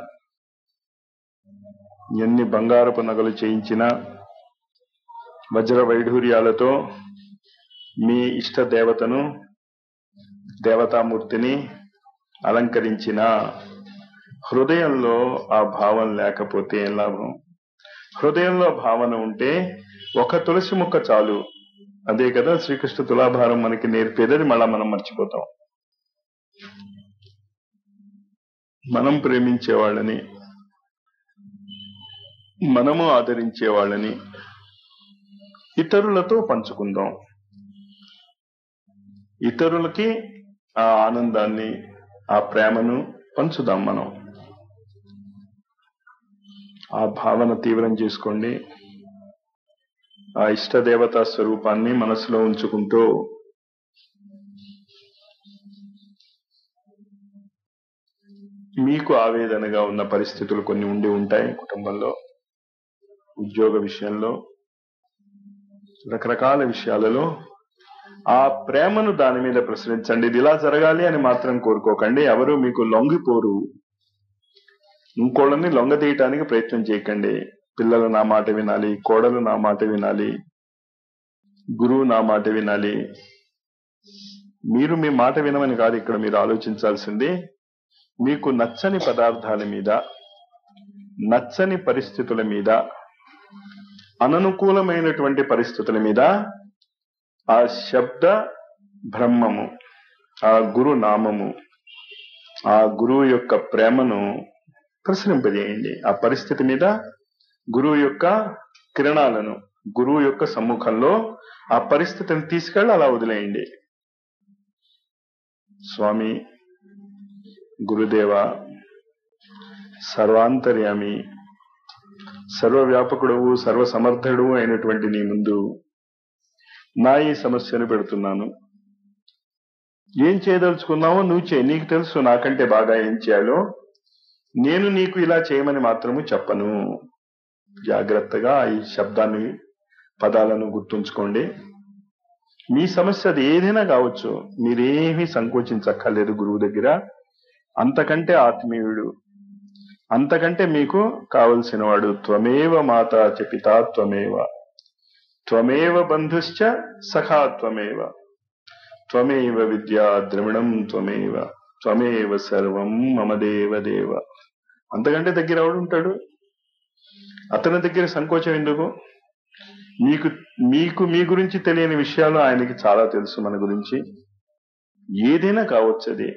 [SPEAKER 2] ఎన్ని బంగారపు నగలు చేయించినా వజ్ర వైఢూర్యాలతో మీ ఇష్ట దేవతను దేవతామూర్తిని అలంకరించిన హృదయంలో ఆ భావం లేకపోతే ఏం లాభం హృదయంలో భావన ఉంటే ఒక తులసి ముక్క చాలు అదే కదా శ్రీకృష్ణ తులాభారం మనకి నేర్పేదని మళ్ళా మనం మర్చిపోతాం మనం ప్రేమించే వాళ్ళని మనము ఆదరించే వాళ్ళని ఇతరులతో పంచుకుందాం ఇతరులకి ఆ ఆనందాన్ని ఆ ప్రేమను పంచుదాం మనం ఆ భావన తీవ్రం చేసుకోండి ఆ ఇష్టదేవతా స్వరూపాన్ని మనసులో ఉంచుకుంటూ మీకు ఆవేదనగా ఉన్న పరిస్థితులు కొన్ని ఉండి ఉంటాయి కుటుంబంలో ఉద్యోగ విషయంలో రకరకాల విషయాలలో ఆ ప్రేమను దాని మీద ప్రసరించండి ఇది ఇలా జరగాలి అని మాత్రం కోరుకోకండి ఎవరు మీకు లొంగిపోరు ఇంకోళ్ళని లొంగదీయటానికి ప్రయత్నం చేయకండి పిల్లలు నా మాట వినాలి కోడలు నా మాట వినాలి గురువు నా మాట వినాలి మీరు మీ మాట వినమని కాదు ఇక్కడ మీరు ఆలోచించాల్సింది మీకు నచ్చని పదార్థాల మీద నచ్చని పరిస్థితుల మీద అననుకూలమైనటువంటి పరిస్థితుల మీద ఆ శబ్ద బ్రహ్మము ఆ గురు నామము ఆ గురువు యొక్క ప్రేమను ప్రసరింపజేయండి ఆ పరిస్థితి మీద గురువు యొక్క కిరణాలను గురువు యొక్క సమ్ముఖంలో ఆ పరిస్థితిని తీసుకెళ్ళి అలా వదిలేయండి స్వామి గురుదేవ సర్వాంతర్యామి సర్వవ్యాపకుడవు సర్వసమర్థుడు అయినటువంటి నీ ముందు నా ఈ సమస్యను పెడుతున్నాను ఏం చేయదలుచుకున్నావో నువ్వు చేయి నీకు తెలుసు నాకంటే బాగా ఏం చేయాలో నేను నీకు ఇలా చేయమని మాత్రము చెప్పను జాగ్రత్తగా ఈ శబ్దాన్ని పదాలను గుర్తుంచుకోండి మీ సమస్య అది ఏదైనా కావచ్చు మీరేమీ సంకోచించక్కర్లేదు గురువు దగ్గర అంతకంటే ఆత్మీయుడు అంతకంటే మీకు కావలసిన వాడు త్వమేవ మాత పితా త్వమేవ త్వమేవ బంధుశ్చ సఖా త్వమేవ త్వమేవ విద్యా ద్రవిణం త్వమేవ త్వమేవ సర్వం మమ దేవ దేవ అంతకంటే దగ్గర ఎవడు ఉంటాడు అతని దగ్గర సంకోచం ఎందుకు మీకు మీకు మీ గురించి తెలియని విషయాలు ఆయనకి చాలా తెలుసు మన గురించి ఏదైనా కావచ్చు అది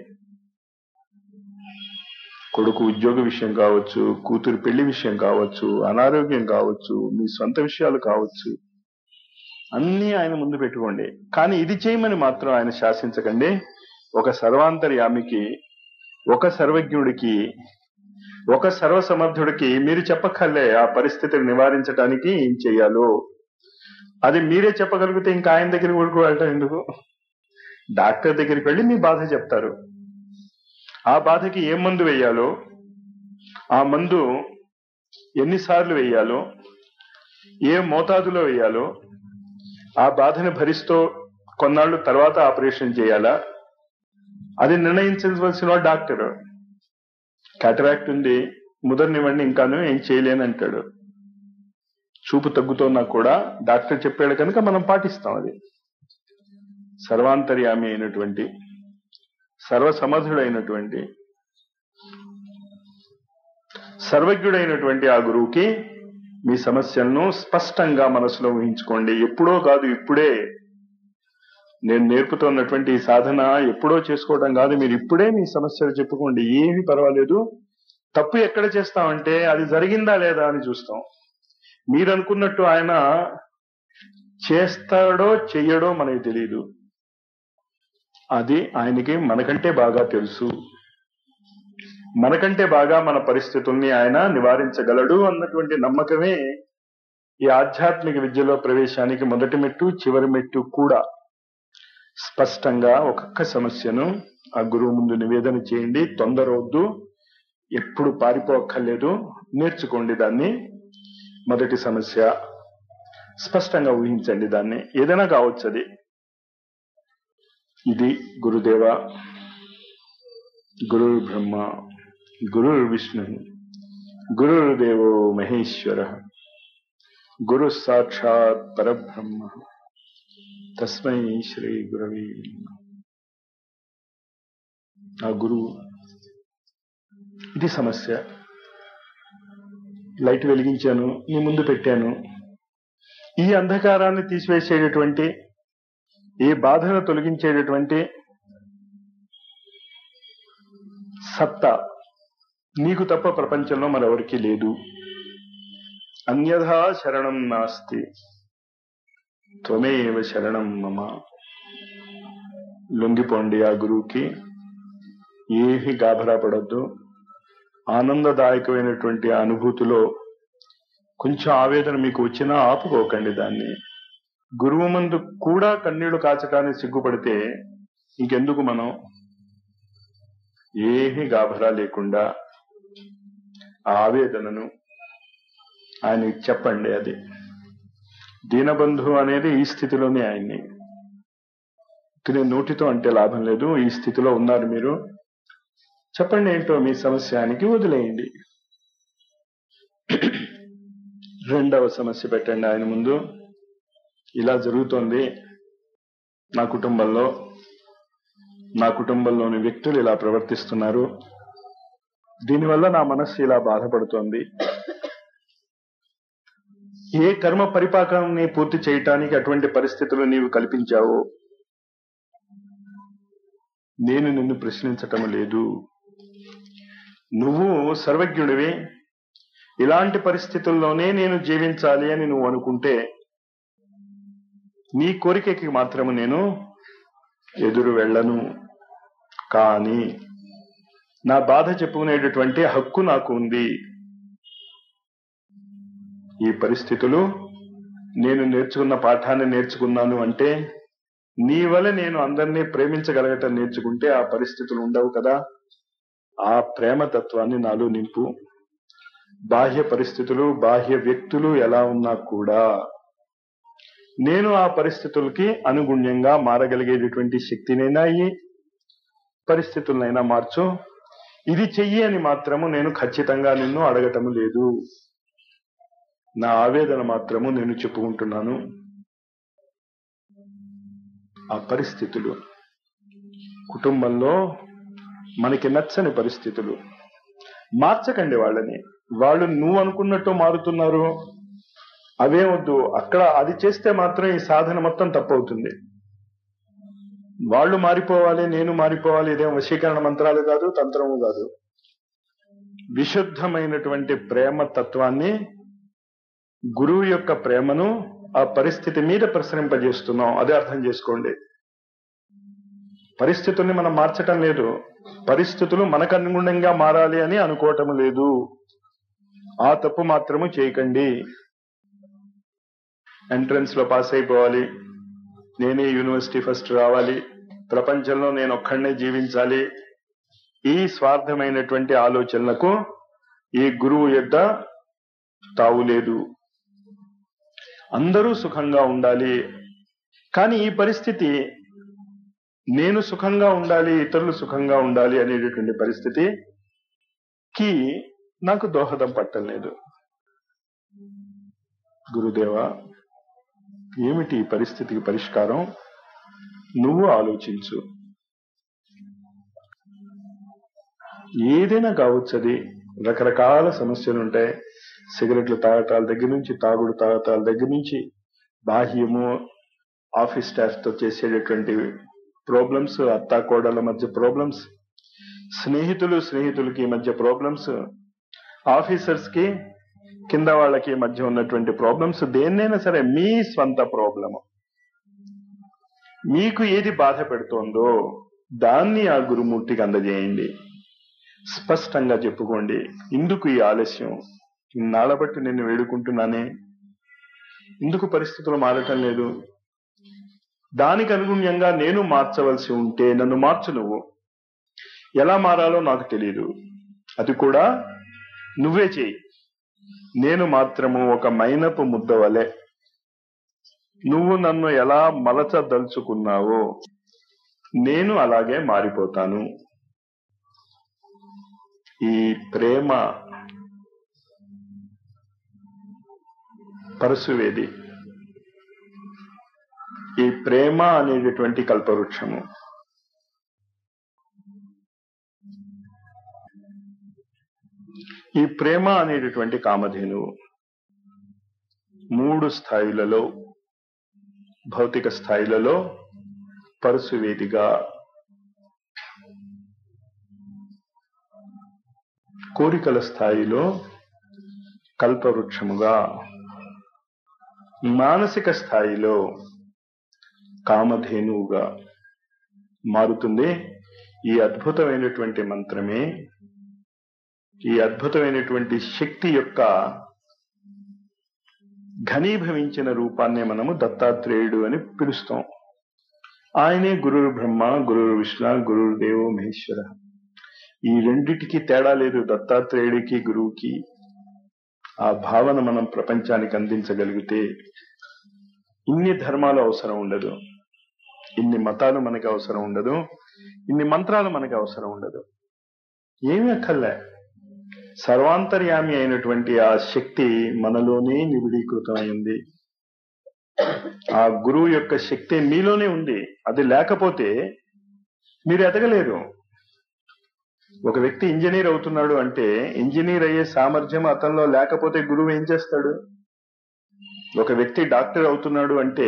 [SPEAKER 2] కొడుకు ఉద్యోగ విషయం కావచ్చు కూతురు పెళ్లి విషయం కావచ్చు అనారోగ్యం కావచ్చు మీ సొంత విషయాలు కావచ్చు అన్నీ ఆయన ముందు పెట్టుకోండి కానీ ఇది చేయమని మాత్రం ఆయన శాసించకండి ఒక సర్వాంతర్యామికి ఒక సర్వజ్ఞుడికి ఒక సర్వసమర్థుడికి మీరు చెప్పక్కర్లే ఆ పరిస్థితిని నివారించడానికి ఏం చెయ్యాలో అది మీరే చెప్పగలిగితే ఇంకా ఆయన దగ్గరికి ఊరుకు వెళ్ళటం ఎందుకు డాక్టర్ దగ్గరికి వెళ్ళి మీ బాధ చెప్తారు ఆ బాధకి ఏ మందు వేయాలో ఆ మందు ఎన్నిసార్లు వేయాలో ఏ మోతాదులో వేయాలో ఆ బాధని భరిస్తూ కొన్నాళ్ళు తర్వాత ఆపరేషన్ చేయాలా అది నిర్ణయించవలసిన వాడు డాక్టర్ క్యాటరాక్ట్ ఉంది ముదరనివ్వండి ఇంకాను ఏం చేయలేని అంటాడు చూపు తగ్గుతున్నా కూడా డాక్టర్ చెప్పాడు కనుక మనం పాటిస్తాం అది సర్వాంతర్యామి అయినటువంటి సర్వసమర్థుడైనటువంటి సర్వజ్ఞుడైనటువంటి ఆ గురువుకి మీ సమస్యలను స్పష్టంగా మనసులో ఊహించుకోండి ఎప్పుడో కాదు ఇప్పుడే నేను నేర్పుతున్నటువంటి ఈ సాధన ఎప్పుడో చేసుకోవడం కాదు మీరు ఇప్పుడే మీ సమస్యలు చెప్పుకోండి ఏమీ పర్వాలేదు తప్పు ఎక్కడ చేస్తామంటే అది జరిగిందా లేదా అని చూస్తాం మీరు అనుకున్నట్టు ఆయన చేస్తాడో చెయ్యడో మనకి తెలియదు అది ఆయనకి మనకంటే బాగా తెలుసు మనకంటే బాగా మన పరిస్థితుల్ని ఆయన నివారించగలడు అన్నటువంటి నమ్మకమే ఈ ఆధ్యాత్మిక విద్యలో ప్రవేశానికి మొదటి మెట్టు చివరి మెట్టు కూడా స్పష్టంగా ఒక్కొక్క సమస్యను ఆ గురువు ముందు నివేదన చేయండి తొందర వద్దు ఎప్పుడు పారిపోక్కర్లేదు నేర్చుకోండి దాన్ని మొదటి సమస్య స్పష్టంగా ఊహించండి దాన్ని ఏదైనా కావచ్చు అది ఇది గురుదేవ గురు బ్రహ్మ గురు విష్ణు గురుదేవో మహేశ్వర గురు సాక్షాత్ పరబ్రహ్మ తస్మై శ్రీ గురవి ఆ గురువు ఇది సమస్య లైట్ వెలిగించాను మీ ముందు పెట్టాను ఈ అంధకారాన్ని తీసివేసేటటువంటి ఈ బాధను తొలగించేటటువంటి సత్తా నీకు తప్ప ప్రపంచంలో మరెవరికి లేదు అన్యథా శరణం నాస్తి త్వమేవ శరణం మమ లొంగిపోండి ఆ గురువుకి ఏమీ గాభరా పడద్దు ఆనందదాయకమైనటువంటి ఆ అనుభూతిలో కొంచెం ఆవేదన మీకు వచ్చినా ఆపుకోకండి దాన్ని గురువు ముందు కూడా కన్నీళ్లు కాచటానికి సిగ్గుపడితే ఇంకెందుకు మనం ఏమీ గాభరా లేకుండా ఆ ఆవేదనను ఆయనకి చెప్పండి అది దీనబంధు అనేది ఈ స్థితిలోనే ఆయన్ని తినే నోటితో అంటే లాభం లేదు ఈ స్థితిలో ఉన్నారు మీరు చెప్పండి ఏంటో మీ సమస్యానికి వదిలేయండి రెండవ సమస్య పెట్టండి ఆయన ముందు ఇలా జరుగుతోంది నా కుటుంబంలో నా కుటుంబంలోని వ్యక్తులు ఇలా ప్రవర్తిస్తున్నారు దీనివల్ల నా మనస్సు ఇలా బాధపడుతోంది ఏ కర్మ పరిపాకాన్ని పూర్తి చేయటానికి అటువంటి పరిస్థితులు నీవు కల్పించావో నేను నిన్ను ప్రశ్నించటం లేదు నువ్వు సర్వజ్ఞుడివి ఇలాంటి పరిస్థితుల్లోనే నేను జీవించాలి అని నువ్వు అనుకుంటే నీ కోరికకి మాత్రము నేను ఎదురు వెళ్ళను కానీ నా బాధ చెప్పుకునేటటువంటి హక్కు నాకు ఉంది ఈ పరిస్థితులు నేను నేర్చుకున్న పాఠాన్ని నేర్చుకున్నాను అంటే నీ వల్ల నేను అందరినీ ప్రేమించగలగటం నేర్చుకుంటే ఆ పరిస్థితులు ఉండవు కదా ఆ ప్రేమ తత్వాన్ని నాలో నింపు బాహ్య పరిస్థితులు బాహ్య వ్యక్తులు ఎలా ఉన్నా కూడా నేను ఆ పరిస్థితులకి అనుగుణ్యంగా మారగలిగేటటువంటి శక్తినైనా అయ్యి పరిస్థితులనైనా మార్చు ఇది చెయ్యి అని మాత్రము నేను ఖచ్చితంగా నిన్ను అడగటం లేదు నా ఆవేదన మాత్రము నేను చెప్పుకుంటున్నాను ఆ పరిస్థితులు కుటుంబంలో మనకి నచ్చని పరిస్థితులు మార్చకండి వాళ్ళని వాళ్ళు నువ్వు అనుకున్నట్టు మారుతున్నారు అవే వద్దు అక్కడ అది చేస్తే మాత్రం ఈ సాధన మొత్తం తప్పవుతుంది వాళ్ళు మారిపోవాలి నేను మారిపోవాలి ఇదేం వశీకరణ మంత్రాలు కాదు తంత్రము కాదు విశుద్ధమైనటువంటి ప్రేమ తత్వాన్ని గురువు యొక్క ప్రేమను ఆ పరిస్థితి మీద ప్రసరింపజేస్తున్నాం అదే అర్థం చేసుకోండి పరిస్థితుల్ని మనం మార్చటం లేదు పరిస్థితులు మనకు అనుగుణంగా మారాలి అని అనుకోవటం లేదు ఆ తప్పు మాత్రము చేయకండి ఎంట్రన్స్ లో పాస్ అయిపోవాలి నేనే యూనివర్సిటీ ఫస్ట్ రావాలి ప్రపంచంలో నేను ఒక్కడనే జీవించాలి ఈ స్వార్థమైనటువంటి ఆలోచనలకు ఈ గురువు యొద్ద తావు లేదు అందరూ సుఖంగా ఉండాలి కానీ ఈ పరిస్థితి నేను సుఖంగా ఉండాలి ఇతరులు సుఖంగా ఉండాలి అనేటటువంటి పరిస్థితికి నాకు దోహదం పట్టలేదు గురుదేవా ఏమిటి ఈ పరిస్థితికి పరిష్కారం నువ్వు ఆలోచించు ఏదైనా కావచ్చు అది రకరకాల సమస్యలు ఉంటాయి సిగరెట్లు తాగటాల దగ్గర నుంచి తాగుడు తాగటాల దగ్గర నుంచి బాహ్యము ఆఫీస్ స్టాఫ్ తో చేసేటటువంటి ప్రాబ్లమ్స్ అత్తా కోడల మధ్య ప్రాబ్లమ్స్ స్నేహితులు స్నేహితులకి మధ్య ప్రాబ్లమ్స్ ఆఫీసర్స్ కి కింద వాళ్ళకి మధ్య ఉన్నటువంటి ప్రాబ్లమ్స్ దేన్నైనా సరే మీ స్వంత ప్రాబ్లము మీకు ఏది బాధ పెడుతోందో దాన్ని ఆ గురుమూర్తికి అందజేయండి స్పష్టంగా చెప్పుకోండి ఇందుకు ఈ ఆలస్యం ఇన్నాళ్ళ బట్టి నేను వేడుకుంటున్నానే ఎందుకు పరిస్థితులు మారటం లేదు దానికి అనుగుణ్యంగా నేను మార్చవలసి ఉంటే నన్ను మార్చు నువ్వు ఎలా మారాలో నాకు తెలియదు అది కూడా నువ్వే చేయి నేను మాత్రము ఒక మైనపు ముద్ద వలె నువ్వు నన్ను ఎలా మలచదలుచుకున్నావో నేను అలాగే మారిపోతాను ఈ ప్రేమ పరశువేది ఈ ప్రేమ అనేటటువంటి కల్పవృక్షము ఈ ప్రేమ అనేటటువంటి కామధేనువు మూడు స్థాయిలలో భౌతిక స్థాయిలలో పరశువేదిగా కోరికల స్థాయిలో కల్పవృక్షముగా మానసిక స్థాయిలో కామధేనువుగా మారుతుంది ఈ అద్భుతమైనటువంటి మంత్రమే ఈ అద్భుతమైనటువంటి శక్తి యొక్క ఘనీభవించిన రూపాన్నే మనము దత్తాత్రేయుడు అని పిలుస్తాం ఆయనే గురువు బ్రహ్మ గురువు విష్ణు గురువు దేవో మహేశ్వర ఈ రెండిటికి తేడా లేదు దత్తాత్రేయుడికి గురువుకి ఆ భావన మనం ప్రపంచానికి అందించగలిగితే ఇన్ని ధర్మాలు అవసరం ఉండదు ఇన్ని మతాలు మనకి అవసరం ఉండదు ఇన్ని మంత్రాలు మనకి అవసరం ఉండదు ఏమీ అక్కర్లే సర్వాంతర్యామి అయినటువంటి ఆ శక్తి మనలోనే నిబిడీకృతమైంది ఆ గురువు యొక్క శక్తి మీలోనే ఉంది అది లేకపోతే మీరు ఎదగలేరు ఒక వ్యక్తి ఇంజనీర్ అవుతున్నాడు అంటే ఇంజనీర్ అయ్యే సామర్థ్యం అతనిలో లేకపోతే గురువు ఏం చేస్తాడు ఒక వ్యక్తి డాక్టర్ అవుతున్నాడు అంటే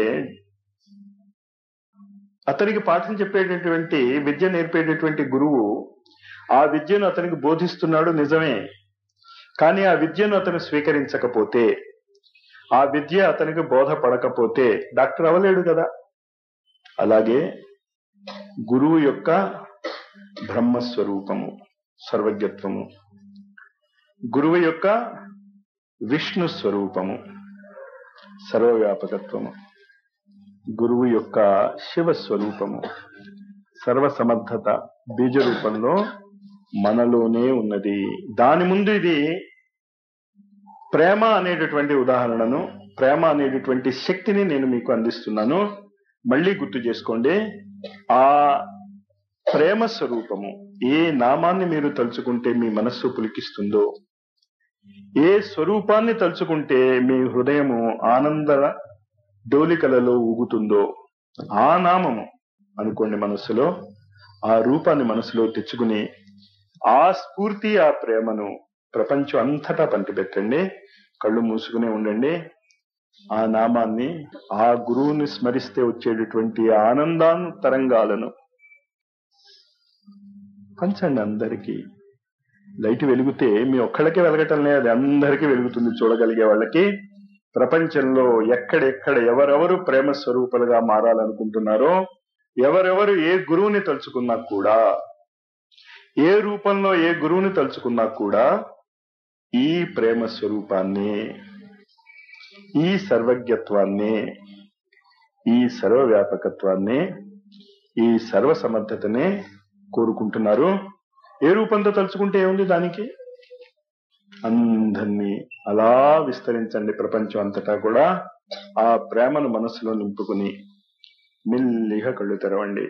[SPEAKER 2] అతనికి పాఠం చెప్పేటటువంటి విద్య నేర్పేటటువంటి గురువు ఆ విద్యను అతనికి బోధిస్తున్నాడు నిజమే కానీ ఆ విద్యను అతను స్వీకరించకపోతే ఆ విద్య అతనికి బోధపడకపోతే డాక్టర్ అవ్వలేడు కదా అలాగే గురువు యొక్క బ్రహ్మస్వరూపము సర్వజ్ఞత్వము గురువు యొక్క విష్ణు స్వరూపము సర్వవ్యాపకత్వము గురువు యొక్క శివ స్వరూపము సర్వసమర్థత బీజ రూపంలో మనలోనే ఉన్నది దాని ముందు ఇది ప్రేమ అనేటటువంటి ఉదాహరణను ప్రేమ అనేటటువంటి శక్తిని నేను మీకు అందిస్తున్నాను మళ్ళీ గుర్తు చేసుకోండి ఆ ప్రేమ స్వరూపము ఏ నామాన్ని మీరు తలుచుకుంటే మీ మనస్సు పులికిస్తుందో ఏ స్వరూపాన్ని తలుచుకుంటే మీ హృదయము ఆనంద డోలికలలో ఊగుతుందో ఆ నామము అనుకోండి మనస్సులో ఆ రూపాన్ని మనసులో తెచ్చుకుని ఆ స్ఫూర్తి ఆ ప్రేమను ప్రపంచం అంతటా పంటిపెట్టండి కళ్ళు మూసుకునే ఉండండి ఆ నామాన్ని ఆ గురువుని స్మరిస్తే వచ్చేటటువంటి ఆనందాను తరంగాలను పంచండి అందరికీ లైట్ వెలిగితే మీ ఒక్కళ్ళకే వెలగటం లేదు అది అందరికీ వెలుగుతుంది చూడగలిగే వాళ్ళకి ప్రపంచంలో ఎక్కడెక్కడ ఎవరెవరు ప్రేమ స్వరూపాలుగా మారాలనుకుంటున్నారో ఎవరెవరు ఏ గురువుని తలుచుకున్నా కూడా ఏ రూపంలో ఏ గురువుని తలుచుకున్నా కూడా ఈ ప్రేమ స్వరూపాన్ని ఈ సర్వజ్ఞత్వాన్ని ఈ సర్వవ్యాపకత్వాన్ని ఈ సర్వసమర్థతనే కోరుకుంటున్నారు ఏ రూపంతో తలుచుకుంటే ఏముంది దానికి అందరినీ అలా విస్తరించండి ప్రపంచం అంతటా కూడా ఆ ప్రేమను మనసులో నింపుకుని మెల్లిగా కళ్ళు తెరవండి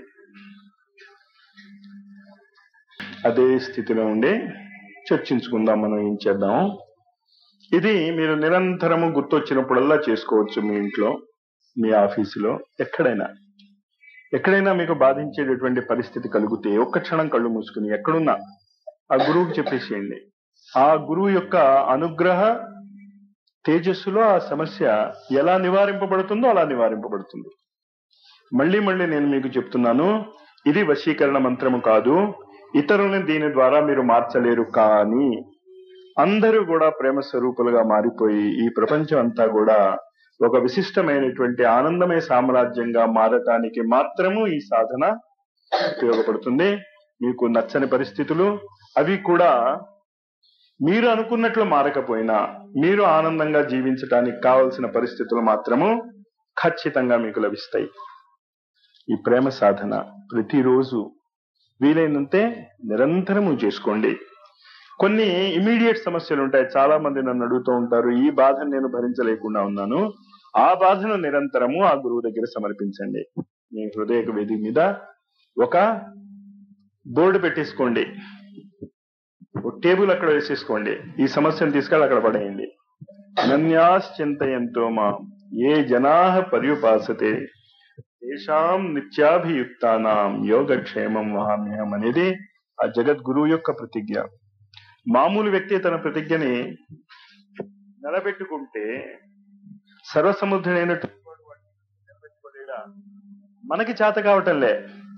[SPEAKER 2] అదే స్థితిలో ఉండి చర్చించుకుందాం మనం ఏం చేద్దాం ఇది మీరు నిరంతరము గుర్తొచ్చినప్పుడల్లా చేసుకోవచ్చు మీ ఇంట్లో మీ ఆఫీసులో ఎక్కడైనా ఎక్కడైనా మీకు బాధించేటటువంటి పరిస్థితి కలిగితే ఒక్క క్షణం కళ్ళు మూసుకుని ఎక్కడున్నా ఆ గురువుకి చెప్పేసేయండి ఆ గురువు యొక్క అనుగ్రహ తేజస్సులో ఆ సమస్య ఎలా నివారింపబడుతుందో అలా నివారింపబడుతుంది మళ్ళీ మళ్ళీ నేను మీకు చెప్తున్నాను ఇది వశీకరణ మంత్రము కాదు ఇతరులని దీని ద్వారా మీరు మార్చలేరు కానీ అందరూ కూడా ప్రేమ స్వరూపులుగా మారిపోయి ఈ ప్రపంచం అంతా కూడా ఒక విశిష్టమైనటువంటి ఆనందమయ సామ్రాజ్యంగా మారటానికి మాత్రము ఈ సాధన ఉపయోగపడుతుంది మీకు నచ్చని పరిస్థితులు అవి కూడా మీరు అనుకున్నట్లు మారకపోయినా మీరు ఆనందంగా జీవించటానికి కావలసిన పరిస్థితులు మాత్రము ఖచ్చితంగా మీకు లభిస్తాయి ఈ ప్రేమ సాధన ప్రతిరోజు వీలైనంతే నిరంతరము చేసుకోండి కొన్ని ఇమీడియట్ సమస్యలు ఉంటాయి చాలా మంది నన్ను అడుగుతూ ఉంటారు ఈ బాధను నేను భరించలేకుండా ఉన్నాను ఆ బాధను నిరంతరము ఆ గురువు దగ్గర సమర్పించండి మీ హృదయ వేది మీద ఒక బోర్డు పెట్టేసుకోండి ఒక టేబుల్ అక్కడ వేసేసుకోండి ఈ సమస్యను తీసుకెళ్ళి అక్కడ పడేయండి అనన్యాశ్చింతయంతో మా ఏ జనా పర్యుపాసతే తేషాం నిత్యాభియుక్తానాం యోగక్షేమం వహామ్యం అనేది ఆ జగద్గురువు యొక్క ప్రతిజ్ఞ మామూలు వ్యక్తి తన ప్రతిజ్ఞని నిలబెట్టుకుంటే సర్వసముద్రుడైన నిలబెట్టుకోలేడా మనకి చేత కావటంలే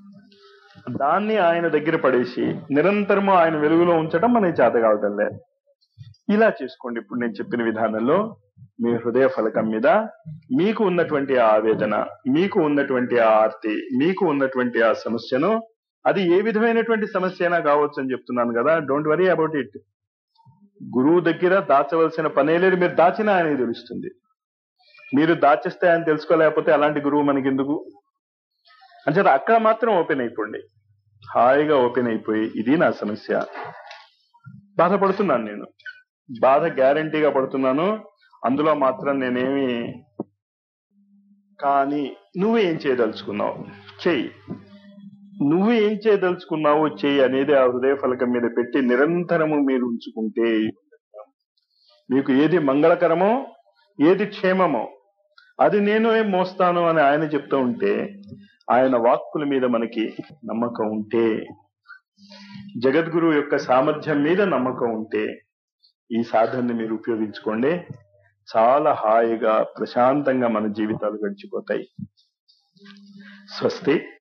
[SPEAKER 2] దాన్ని ఆయన దగ్గర పడేసి నిరంతరము ఆయన వెలుగులో ఉంచడం మనకి చేత కావటంలే ఇలా చేసుకోండి ఇప్పుడు నేను చెప్పిన విధానంలో మీ హృదయ ఫలకం మీద మీకు ఉన్నటువంటి ఆ ఆవేదన మీకు ఉన్నటువంటి ఆ ఆర్తి మీకు ఉన్నటువంటి ఆ సమస్యను అది ఏ విధమైనటువంటి సమస్య అయినా కావచ్చు అని చెప్తున్నాను కదా డోంట్ వరీ అబౌట్ ఇట్ గురువు దగ్గర దాచవలసిన పనే లేదు మీరు దాచినా అనేది తెలుస్తుంది మీరు దాచేస్తే ఆయన తెలుసుకోలేకపోతే అలాంటి గురువు మనకి ఎందుకు అంచేత అక్కడ మాత్రం ఓపెన్ అయిపోండి హాయిగా ఓపెన్ అయిపోయి ఇది నా సమస్య బాధపడుతున్నాను నేను బాధ గ్యారంటీగా పడుతున్నాను అందులో మాత్రం నేనేమి కానీ నువ్వు ఏం చేయదలుచుకున్నావు చెయ్యి నువ్వు ఏం చేయదలుచుకున్నావు చెయ్యి అనేది ఆ హృదయ ఫలకం మీద పెట్టి నిరంతరము మీరు ఉంచుకుంటే మీకు ఏది మంగళకరమో ఏది క్షేమమో అది నేను ఏం మోస్తాను అని ఆయన చెప్తూ ఉంటే ఆయన వాక్కుల మీద మనకి నమ్మకం ఉంటే జగద్గురు యొక్క సామర్థ్యం మీద నమ్మకం ఉంటే ఈ సాధనని మీరు ఉపయోగించుకోండి చాలా హాయిగా ప్రశాంతంగా మన జీవితాలు గడిచిపోతాయి స్వస్తి